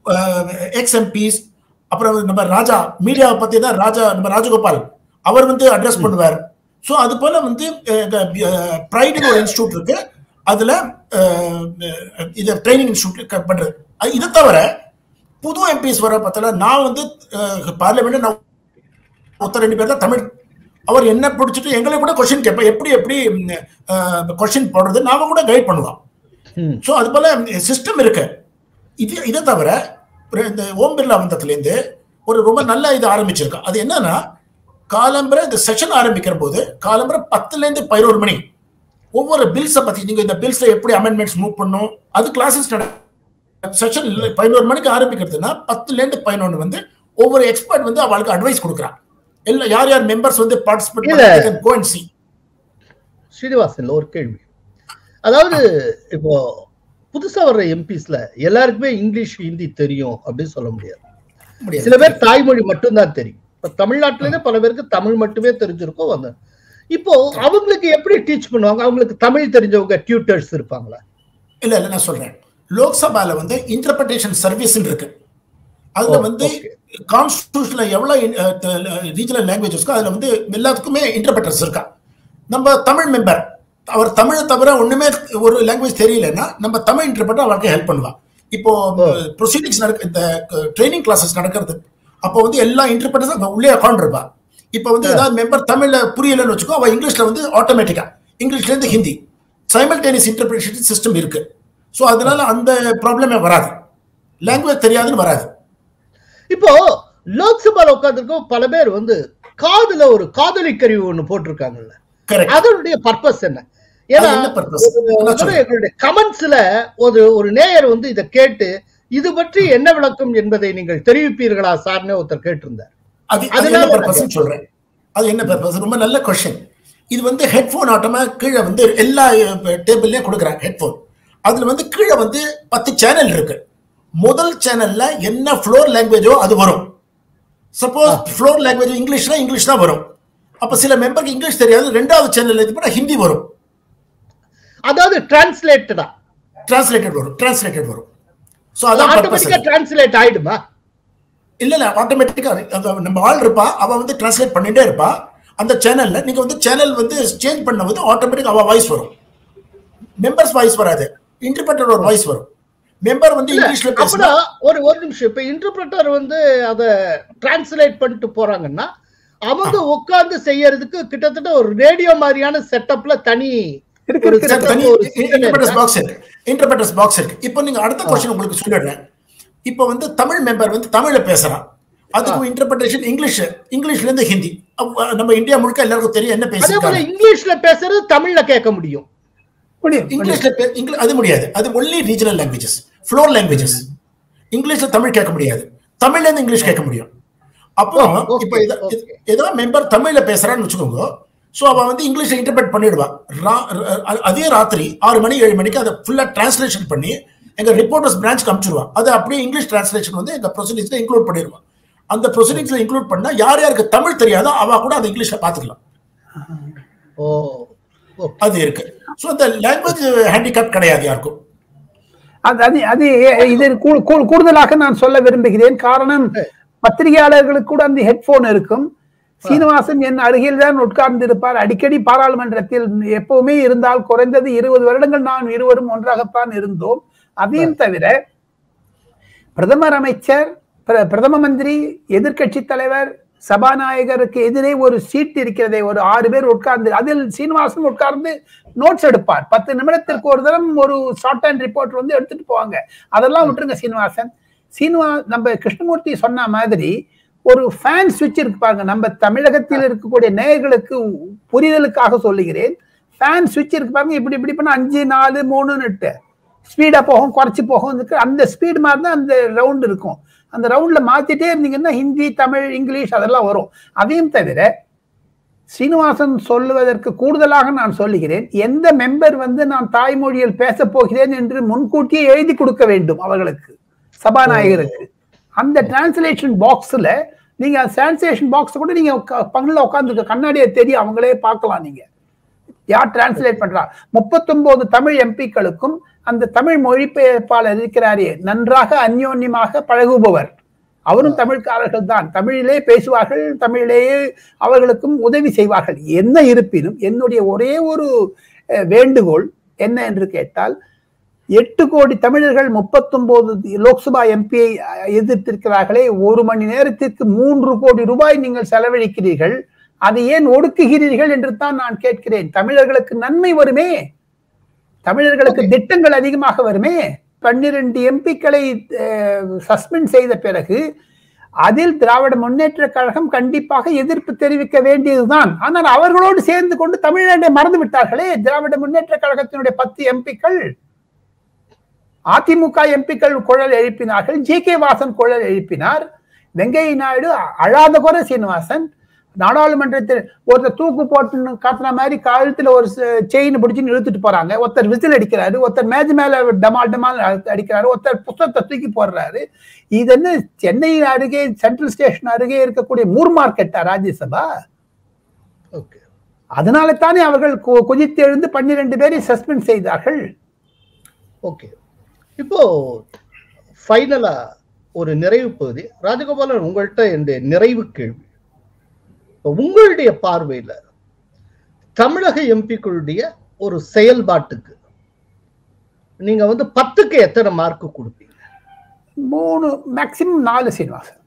எக்ஸ் எம்பிஸ் அப்புறம் நம்ம ராஜா மீடியாவை பத்தி தான் ராஜா நம்ம ராஜகோபால் அவர் வந்து அட்ரஸ் பண்ணுவார் ஸோ அது போல வந்து ப்ரைடுன்னு ஒரு இன்ஸ்டியூட் இருக்கு அதுல அஹ், இது ட்ரைனிங் இன்ஸ்டியூட் பண்றது அது இதை தவிர புது எம்பிஸ் வர பார்த்தல நான் வந்து பார்லிமெண்ட் நான் ஒருத்தர் ரெண்டு பேர் தான் தமிழ் அவர் என்ன பிடிச்சிட்டு எங்களை கூட கொஸ்டின் கேட்பேன் எப்படி எப்படி கொஸ்டின் போடுறது நாம கூட கைட் பண்ணுவோம் ம். ஸோ அது போல சிஸ்டம் இருக்கு இது இதை தவிர ஒரு இந்த ஓம் பிர்லா வந்ததுலேருந்து ஒரு ரொம்ப நல்ல இது ஆரம்பிச்சிருக்கோம் அது என்னன்னா காலம்பரை இந்த செஷன் ஆரம்பிக்கிற போது காலம்பரை பத்துலேருந்து பதினோரு மணி ஒவ்வொரு பில்ஸை பத்தி நீங்க இந்த பில்ஸ்ல எப்படி அமெண்ட்மெண்ட்ஸ் மூவ் பண்ணும் அது கிளாஸஸ் நட செஷன் பதினோரு மணிக்கு ஆரம்பிக்கிறதுனா பத்துலேருந்து பதினொன்று வந்து ஒவ்வொரு எக்ஸ்பர்ட் வந்து அவளுக்கு அட்வைஸ் கொடுக்குறான் இல்ல யார் யார் மெம்பர்ஸ் வந்து பார்ட்டிசிபேட் இல்ல. பண்ணி கோ அண்ட் சி ஸ்ரீனிவாசன்ல ஒரு கேள்வி அதாவது இப்போ புதுசா வர்ற எம்பிஸ்ல எல்லாருக்குமே இங்கிலீஷ் ஹிந்தி தெரியும் அப்படின்னு சொல்ல முடியாது சில பேர் தாய்மொழி மட்டும்தான் தெரியும் இப்ப தமிழ்நாட்டுல இருந்து பல பேருக்கு தமிழ் மட்டுமே தெரிஞ்சிருக்கும் வந்து இப்போ அவங்களுக்கு எப்படி டீச் பண்ணுவாங்க அவங்களுக்கு தமிழ் தெரிஞ்சவங்க டியூட்டர்ஸ் இருப்பாங்களா இல்ல இல்ல நான் சொல்றேன் லோக்சபால வந்து இன்டர்பிரேஷன் சர்வீஸ் இருக்கு அதுல ஓ, வந்து okay. கான்ஸ்டியூஷன்ல எவ்வளவு ரீஜனல் லாங்குவேஜ் இருக்கோ அதுல வந்து எல்லாத்துக்குமே இன்டர்பிரட்டர்ஸ் இருக்கா நம்ம தமிழ் மெம்பர் அவர் தமிழை தவிர ஒண்ணுமே ஒரு லாங்குவேஜ் தெரியலன்னா நம்ம தமிழ் இன்டர்பிரட்டர் அவருக்கு ஹெல்ப் பண்ணுவா இப்போ ப்ரொசீடிங்ஸ் நடக்க இந்த ட்ரைனிங் கிளாஸஸ் நடக்கிறது அப்போ வந்து எல்லா இன்டர்பிரட்டர்ஸ் அங்க உள்ளே உட்காந்துருப்பா இப்போ வந்து ஏதாவது மெம்பர் தமிழ்ல புரியலன்னு வச்சுக்கோ அவ இங்கிலீஷ்ல வந்து ஆட்டோமேட்டிக்கா இங்கிலீஷ்ல இருந்து ஹிந்தி சைமல்டேனியஸ் இன்டர்பிரேஷன் சிஸ்டம் இருக்கு ஸோ அதனால அந்த ப்ராப்ளமே வராது லாங்குவேஜ் தெரியாதுன்னு வராது இப்போ லோக்சபால உட்காந்துருக்கோம் பல பேர் வந்து காதுல ஒரு காதலி கருவி ஒண்ணு போட்டிருக்காங்கல்ல கரெக்ட் அதனுடைய பர்பஸ் என்ன ஏன்னா அது என்ன purpose? ஒரு- நான் ஒரு சொல்றேன். எங்களுடைய கமெண்ட்ஸ்ல ஒரு ஒரு நேயர் வந்து இதை கேட்டு இது பற்றி என்ன விளக்கம் என்பதை நீங்கள் தெரிவிப்பீர்களா சார்னு ஒருத்தர் கேட்டிருந்தார் அது அது அதனால என்ன பர்பஸ் சொல்றேன் அது என்ன பர்பஸ் ரொம்ப நல்ல கொஸ்டின் இது வந்து ஹெட்ஃபோன் ஆட்டமா கீழே வந்து எல்லா டேபிள்லயும் கொடுக்குறாங்க ஹெட்ஃபோன் அதுல வந்து கீழே வந்து பத்து சேனல் இருக்கு முதல் சேனல்ல என்ன ஃப்ளோர் லாங்குவேஜோ அது வரும் சப்போஸ் ஃப்ளோர் லாங்குவேஜ் இங்கிலீஷ்னா இங்கிலீஷ் தான் வரும் அப்ப சில மெம்பருக்கு இங்கிலீஷ் தெரியாது ரெண்டாவது சேனல்ல இது பண்ணா ஹிந்தி வரும் அதாவது டிரான்ஸ்லேட்டடா டிரான்ஸ்லேட்டட் வரும் டிரான்ஸ்லேட்டட் வரும் ஸோ அதான் பர்பஸ் ஆட்டோமேட்டிக்கா டிரான்ஸ்லேட் ஆயிடுமா இல்ல இல்ல ஆட்டோமேட்டிக்கா நம்ம ஆள் இருப்பா அவ வந்து டிரான்ஸ்லேட் பண்ணிட்டே இருப்பா அந்த சேனல்ல நீங்க வந்து சேனல் வந்து சேஞ்ச் பண்ணும்போது ஆட்டோமேட்டிக் அவ வாய்ஸ் வரும் மெம்பர்ஸ் வாய்ஸ் வராது இன்டர்பிரட்டர் ஒரு வாய்ஸ் வரும் மெம்பர் வந்து இங்கிலீஷ்ல அப்படின்னா பேசினா ஒரு ஒரு நிமிஷம் இப்ப இன்டர்பிரட்டர் வந்து அத டிரான்ஸ்லேட் பண்ணிட்டு போறாங்கன்னா அவங்க உட்கார்ந்து செய்யறதுக்கு கிட்டத்தட்ட ஒரு ரேடியோ மாதிரியான செட்டப்ல தனி இருக்கு, ஒரு இருக்கு, setup, தனி ஒரு system இன்டர்பிரட்டர்ஸ் இருக்கா? பாக்ஸ் இருக்கு இன்டர்பிரட்டர்ஸ் பாக்ஸ் இருக்கு இப்போ நீங்க அடுத்த கொஸ்டின் உங்களுக்கு சொல்லிடுறேன் இப்போ வந்து தமிழ் மெம்பர் வந்து தமிழ்ல பேசுறான் அதுக்கு இன்டர்பிரட்டேஷன் இங்கிலீஷ் இங்கிலீஷ்ல இருந்து ஹிந்தி அப்ப நம்ம இந்தியா முழுக்க எல்லாருக்கும் தெரியும் என்ன அதே போல பேசிருக்காங்க இங்கிலீஷ்ல பேசுறது தமிழ்ல கேட்க முடியும் முடியும் முடியும். இங்கிலீஷ்ல பே- இங்கிலீஷ் அது முடியாது அது only regional languages floor languages இங்கிலீஷ்ல தமிழ் கேட்க முடியாது தமிழ்ல இருந்து இங்கிலீஷ் கேட்க முடியும் அப்புறம் ஓ, okay, இப்போ ஏதோ- okay. ஏதோ மெம்பர் தமிழ்ல பேசுறான்னு வச்சுக்கோங்க சோ அவ வந்து இங்கிலீஷ்ல இன்டர்பிரட் பண்ணிடுவா ரா- ர- அதே ராத்திரி ஆறு மணி ஏழு மணிக்கு அதை ஃபுல்லா டிரான்ஸ்லேஷன் பண்ணி எங்க ரிப்போர்ட்டர்ஸ் பிரான்ச் அனுப்பிச்சிருவா அதை அப்படியே இங்கிலீஷ் டிரான்ஸ்லேஷன் வந்து எங்க ப்ரொசீடிங்ஸ்ல இன்க்ளூட் பண்ணிடுவா அந்த ப்ரொசீடிங்ஸ்ல இன்க்ளூட் பண்ணா யார் யாருக்கு தமிழ் தெரியாதோ அவ கூட அதை இங்கிலீஷ்ல பாத்துக்கலாம் ஓ ஓ. அது இருக்கு சோ அந்த லாங்குவேஜ் ஹேண்டிகேப் கிடையாது யாருக்கும் அது அது அது இது கூ- கூ- கூடுதலாக நான் சொல்ல விரும்புகிறேன் காரணம் பத்திரிகையாளர்களுக்கு கூட அந்த ஹெட்போன் இருக்கும் சீனிவாசன் என் அருகில் தான் உட்கார்ந்து இருப்பார் அடிக்கடி பாராளுமன்றத்தில் எப்பவுமே இருந்தால் குறைந்தது இருபது வருடங்கள் நான் இருவரும் ஒன்றாகத்தான் இருந்தோம் அதையும் தவிர பிரதமர் அமைச்சர் பிர- பிரதம மந்திரி எதிர்க்கட்சி தலைவர் சபாநாயகருக்கு எதிரே ஒரு சீட் இருக்கிறதே ஒரு ஆறு பேர் உட்கார்ந்து அதில் சீனிவாசன் உட்கார்ந்து நோட்ஸ் எடுப்பார் பத்து நிமிடத்திற்கு ஒரு தரம் ஒரு ஷார்ட் அண்ட் ரிப்போர்ட் வந்து எடுத்துட்டு போவாங்க அதெல்லாம் விட்டுருங்க சீனிவாசன் சீனிவா நம்ம கிருஷ்ணமூர்த்தி சொன்ன மாதிரி ஒரு ஃபேன் சுவிட்ச் இருக்கு பாருங்க நம்ம தமிழகத்தில் இருக்கக்கூடிய நேயர்களுக்கு புரிதலுக்காக சொல்லுகிறேன் ஃபேன் சுவிட்ச் இருக்கு பாருங்க இப்படி இப்படி பண்ண அஞ்சு நாலு மூணுன்னுட்டு ஸ்பீடா போகும் குறைச்சி போகும் இருக்கு. அந்த ஸ்பீடு மாதிரி தான் அந்த ரவுண்ட் இருக்கும் அந்த ரவுண்ட்ல மாத்திட்டே இருந்தீங்கன்னா ஹிந்தி தமிழ் இங்கிலீஷ் அதெல்லாம் வரும் அதையும் தவிர சீனிவாசன் சொல்லுவதற்கு கூடுதலாக நான் சொல்லுகிறேன் எந்த மெம்பர் வந்து நான் தாய்மொழியில் பேசப் போகிறேன் என்று முன்கூட்டியே எழுதி கொடுக்க வேண்டும் அவர்களுக்கு சபாநாயகருக்கு அந்த டிரான்ஸ்லேஷன் பாக்ஸ்ல நீங்க டிரான்ஸ்லேஷன் பாக்ஸ் கூட நீங்க பங்குல உட்காந்து கண்ணாடியை தெரியும் அவங்களே பார்க்கலாம் நீங்க யார் டிரான்ஸ்லேட் பண்றா முப்பத்தொன்பது தமிழ் எம்பிக்களுக்கும் அந்த தமிழ் மொழிபெயர்ப்பாளர் இருக்கிறாரே நன்றாக அந்யோன்யமாக பழகுபவர் அவரும் தமிழ்காரர்கள் தான் தமிழிலே பேசுவார்கள் தமிழிலேயே அவர்களுக்கும் உதவி செய்வார்கள் என்ன இருப்பினும் என்னுடைய ஒரே ஒரு அஹ், வேண்டுகோள் என்ன என்று கேட்டால் எட்டு கோடி தமிழர்கள் முப்பத்தொன்பது லோக்சபா எம்பியை எதிர்த்திருக்கிறார்களே ஒரு மணி நேரத்திற்கு மூன்று கோடி ரூபாய் நீங்கள் செலவழிக்கிறீர்கள் அதை ஏன் ஒடுக்குகிறீர்கள் என்று தான் நான் கேட்கிறேன் தமிழர்களுக்கு நன்மை வருமே தமிழர்களுக்கு திட்டங்கள் அதிகமாக வருமே பன்னிரண்டு எம்பிக்களை சஸ்பெண்ட் செய்த பிறகு அதில் திராவிட முன்னேற்ற கழகம் கண்டிப்பாக எதிர்ப்பு தெரிவிக்க வேண்டியதுதான் ஆனால் அவர்களோடு சேர்ந்து கொண்டு தமிழ்நாட்டை மறந்து விட்டார்களே திராவிட முன்னேற்ற கழகத்தினுடைய பத்து எம்பிக்கள் அதிமுக எம்பிக்கள் குழல் எழுப்பினார்கள் ஜி கே வாசன் குழல் எழுப்பினார் வெங்கைய நாயுடு அழாத குறை சீனிவாசன் நாடாளுமன்றத்தில் ஒருத்தர் தூக்கு போட்டு காத்துன மாதிரி கழுத்துல ஒரு செயின் பிடிச்சின்னு இழுத்துட்டு போறாங்க ஒருத்தர் விசில் அடிக்கிறாரு ஒருத்தர் மேஜ் மேல டமால் டமால் அடிக்கிறாரு ஒருத்தர் புத்தகத்தை தூக்கி போடுறாரு இது என்ன சென்னை அருகே சென்ட்ரல் ஸ்டேஷன் அருகே இருக்கக்கூடிய மூர் மார்க்கெட்டா ராஜ்யசபா ஓகே அதனால தானே அவர்கள் கு- குதித்து எழுந்து பன்னிரண்டு பேரை சஸ்பெண்ட் செய்தார்கள் ஓகே இப்போ ஃபைனலா ஒரு நிறைவு பகுதி ராஜகோபாலன் உங்கள்கிட்ட இந்த நிறைவு கேள்வி இப்போ உங்களுடைய பார்வையில தமிழக எம்பிக்களுடைய ஒரு செயல்பாட்டுக்கு நீங்க வந்து பத்துக்கு எத்தனை மார்க் கொடுப்பீங்க மூணு மேக்சிமம் நாலு சீனிவாசன்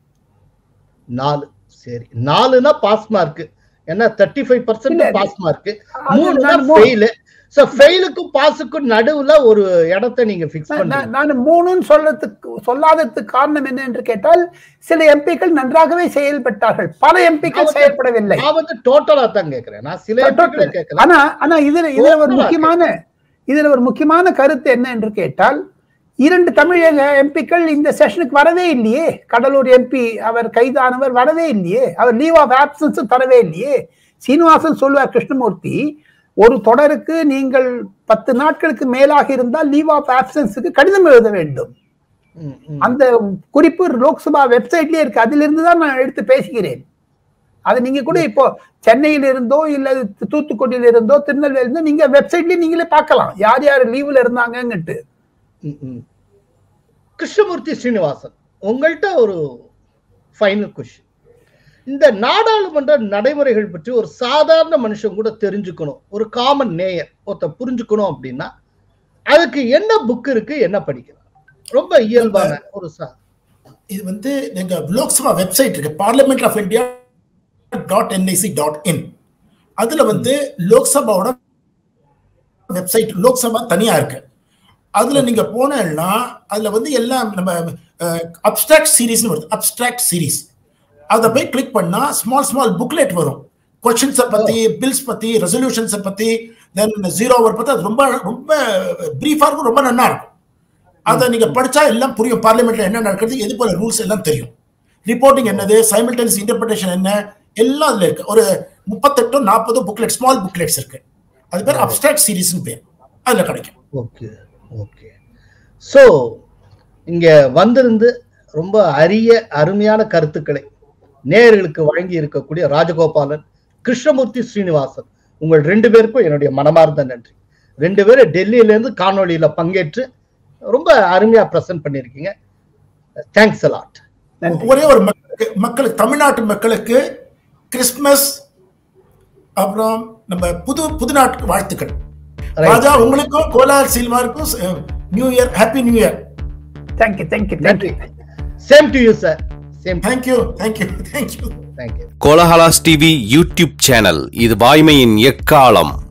நாலு சரி நாலுனா பாஸ் மார்க் ஏன்னா தேர்ட்டி ஃபைவ் பர்சன்ட் இல்ல, பாஸ் மார்க் அது மூணுனா நான் மூ- ஃபெயிலு ஸோ ஃபெயிலுக்கும் பாஸுக்கும் நடுவுல ஒரு இடத்த நீங்க ஃபிக்ஸ் நான் பண்ணுங்க நான் மூணுன்னு சொல்றதுக்கு சொல்லாததுக்கு காரணம் என்ன என்று கேட்டால் சில எம்பிக்கள் நன்றாகவே செயல்பட்டார்கள் பல எம்பிக்கள் நான் செயல்படவில்லை நான் வந்து டோட்டலா தான் கேக்குறேன் நான் சில எம்பிக்களை கேட்கல ஆனா ஆனா இதுல இதுல ஒரு Total ஆ முக்கியமான இதுல ஒரு முக்கியமான கருத்து என்ன என்று கேட்டால் இரண்டு தமிழக எம்பிக்கள் இந்த செஷனுக்கு வரவே இல்லையே கடலூர் எம்பி அவர் கைதானவர் வரவே இல்லையே அவர் லீவ் ஆஃப் ஆப்சன்ஸ் தரவே இல்லையே சீனிவாசன் சொல்வார் கிருஷ்ணமூர்த்தி ஒரு தொடருக்கு நீங்கள் பத்து நாட்களுக்கு மேலாக இருந்தால் லீவ் ஆஃப் ஆப்சன்ஸுக்கு கடிதம் எழுத வேண்டும் ம், ம். அந்த குறிப்பு லோக்சபா வெப்சைட்லயே இருக்கு அதிலிருந்து தான் நான் எடுத்து பேசுகிறேன் அது நீங்க கூட இப்போ சென்னையில இருந்தோ இல்ல தூத்துக்குடியில இருந்தோ திருநெல்வேலியில இருந்தோ நீங்க வெப்சைட்லயே நீங்களே பார்க்கலாம் யார் யார் லீவ்ல இருந்தாங்கன்னுட்டு ம், ம். கிருஷ்ணமூர்த்தி ஸ்ரீனிவாசன் உங்கள்கிட்ட ஒரு ஃபைனல் கொஸ்டின் இந்த நாடாளுமன்ற நடைமுறைகள் பற்றி ஒரு சாதாரண மனுஷன் கூட தெரிஞ்சுக்கணும் ஒரு காமன் நேயர் ஒருத்த புரிஞ்சுக்கணும் அப்படின்னா அதுக்கு என்ன புக் இருக்கு என்ன படிக்கலாம் ரொம்ப இயல்பான ஒரு சா இது வந்து எங்க லோக்சபா வெப்சைட் இருக்கு parliament of India dot NIC dot in அதுல வந்து லோக்சபாவோட வெப்சைட் லோக்சபா தனியா இருக்கு அதுல நீங்க போனேன்னா அதுல வந்து எல்லாம் நம்ம அப்டிராக்ட் சீரீஸ்னு வருது அப்டிராக்ட் சீரீஸ் அதை போய் கிளிக் பண்ணா ஸ்மால் ஸ்மால் புக்லெட் வரும் கொஸ்டின்ஸை பத்தி பில்ஸ் பத்தி ரெசல்யூஷன்ஸை பத்தி தென் ஜீரோ ஓவர் பத்தி அது ரொம்ப ரொம்ப பிரீஃபா இருக்கும் ரொம்ப நல்லா இருக்கும் அதை நீங்க படிச்சா எல்லாம் புரியும் பார்லிமெண்ட்ல என்ன நடக்குது எது போல ரூல்ஸ் எல்லாம் தெரியும் ரிப்போர்ட்டிங் என்னது சைமல்டேனியஸ் இன்டர்பிரேஷன் என்ன எல்லாம் அதுல இருக்கு ஒரு முப்பத்தெட்டு நாற்பது புக்லெட் ஸ்மால் புக்லெட்ஸ் இருக்கு அது பேர் அப்டிராக்ட் சீரீஸ்னு பேர் அதுல கிடைக்கும் ஓகே ஓகே ஸோ இங்க வந்திருந்து ரொம்ப அரிய அருமையான கருத்துக்களை நேயர்களுக்கு வழங்கி இருக்கக்கூடிய ராஜகோபாலன் கிருஷ்ணமூர்த்தி ஸ்ரீனிவாசன் உங்கள் ரெண்டு பேருக்கும் என்னுடைய மனமார்ந்த நன்றி ரெண்டு பேரும் டெல்லியில இருந்து காணொளியில பங்கேற்று ரொம்ப அருமையா பிரசன்ட் பண்ணியிருக்கீங்க தேங்க்ஸ் அலாட் நன்றி ஒரே ஒரு மக்களுக்கு மக்களுக்கு தமிழ்நாட்டு மக்களுக்கு கிறிஸ்துமஸ் அப்புறம் நம்ம புது புது நாட்டு வாழ்த்துக்கள் Right. ராஜா உங்களுக்கும் கோலார் சீல்வாருக்கும் new year happy new year thank you thank you நன்றி thank you same to you sir same thank you thank you thank you thank you Kolahalas TV YouTube channel இது வாய்மையின் எக்காலம்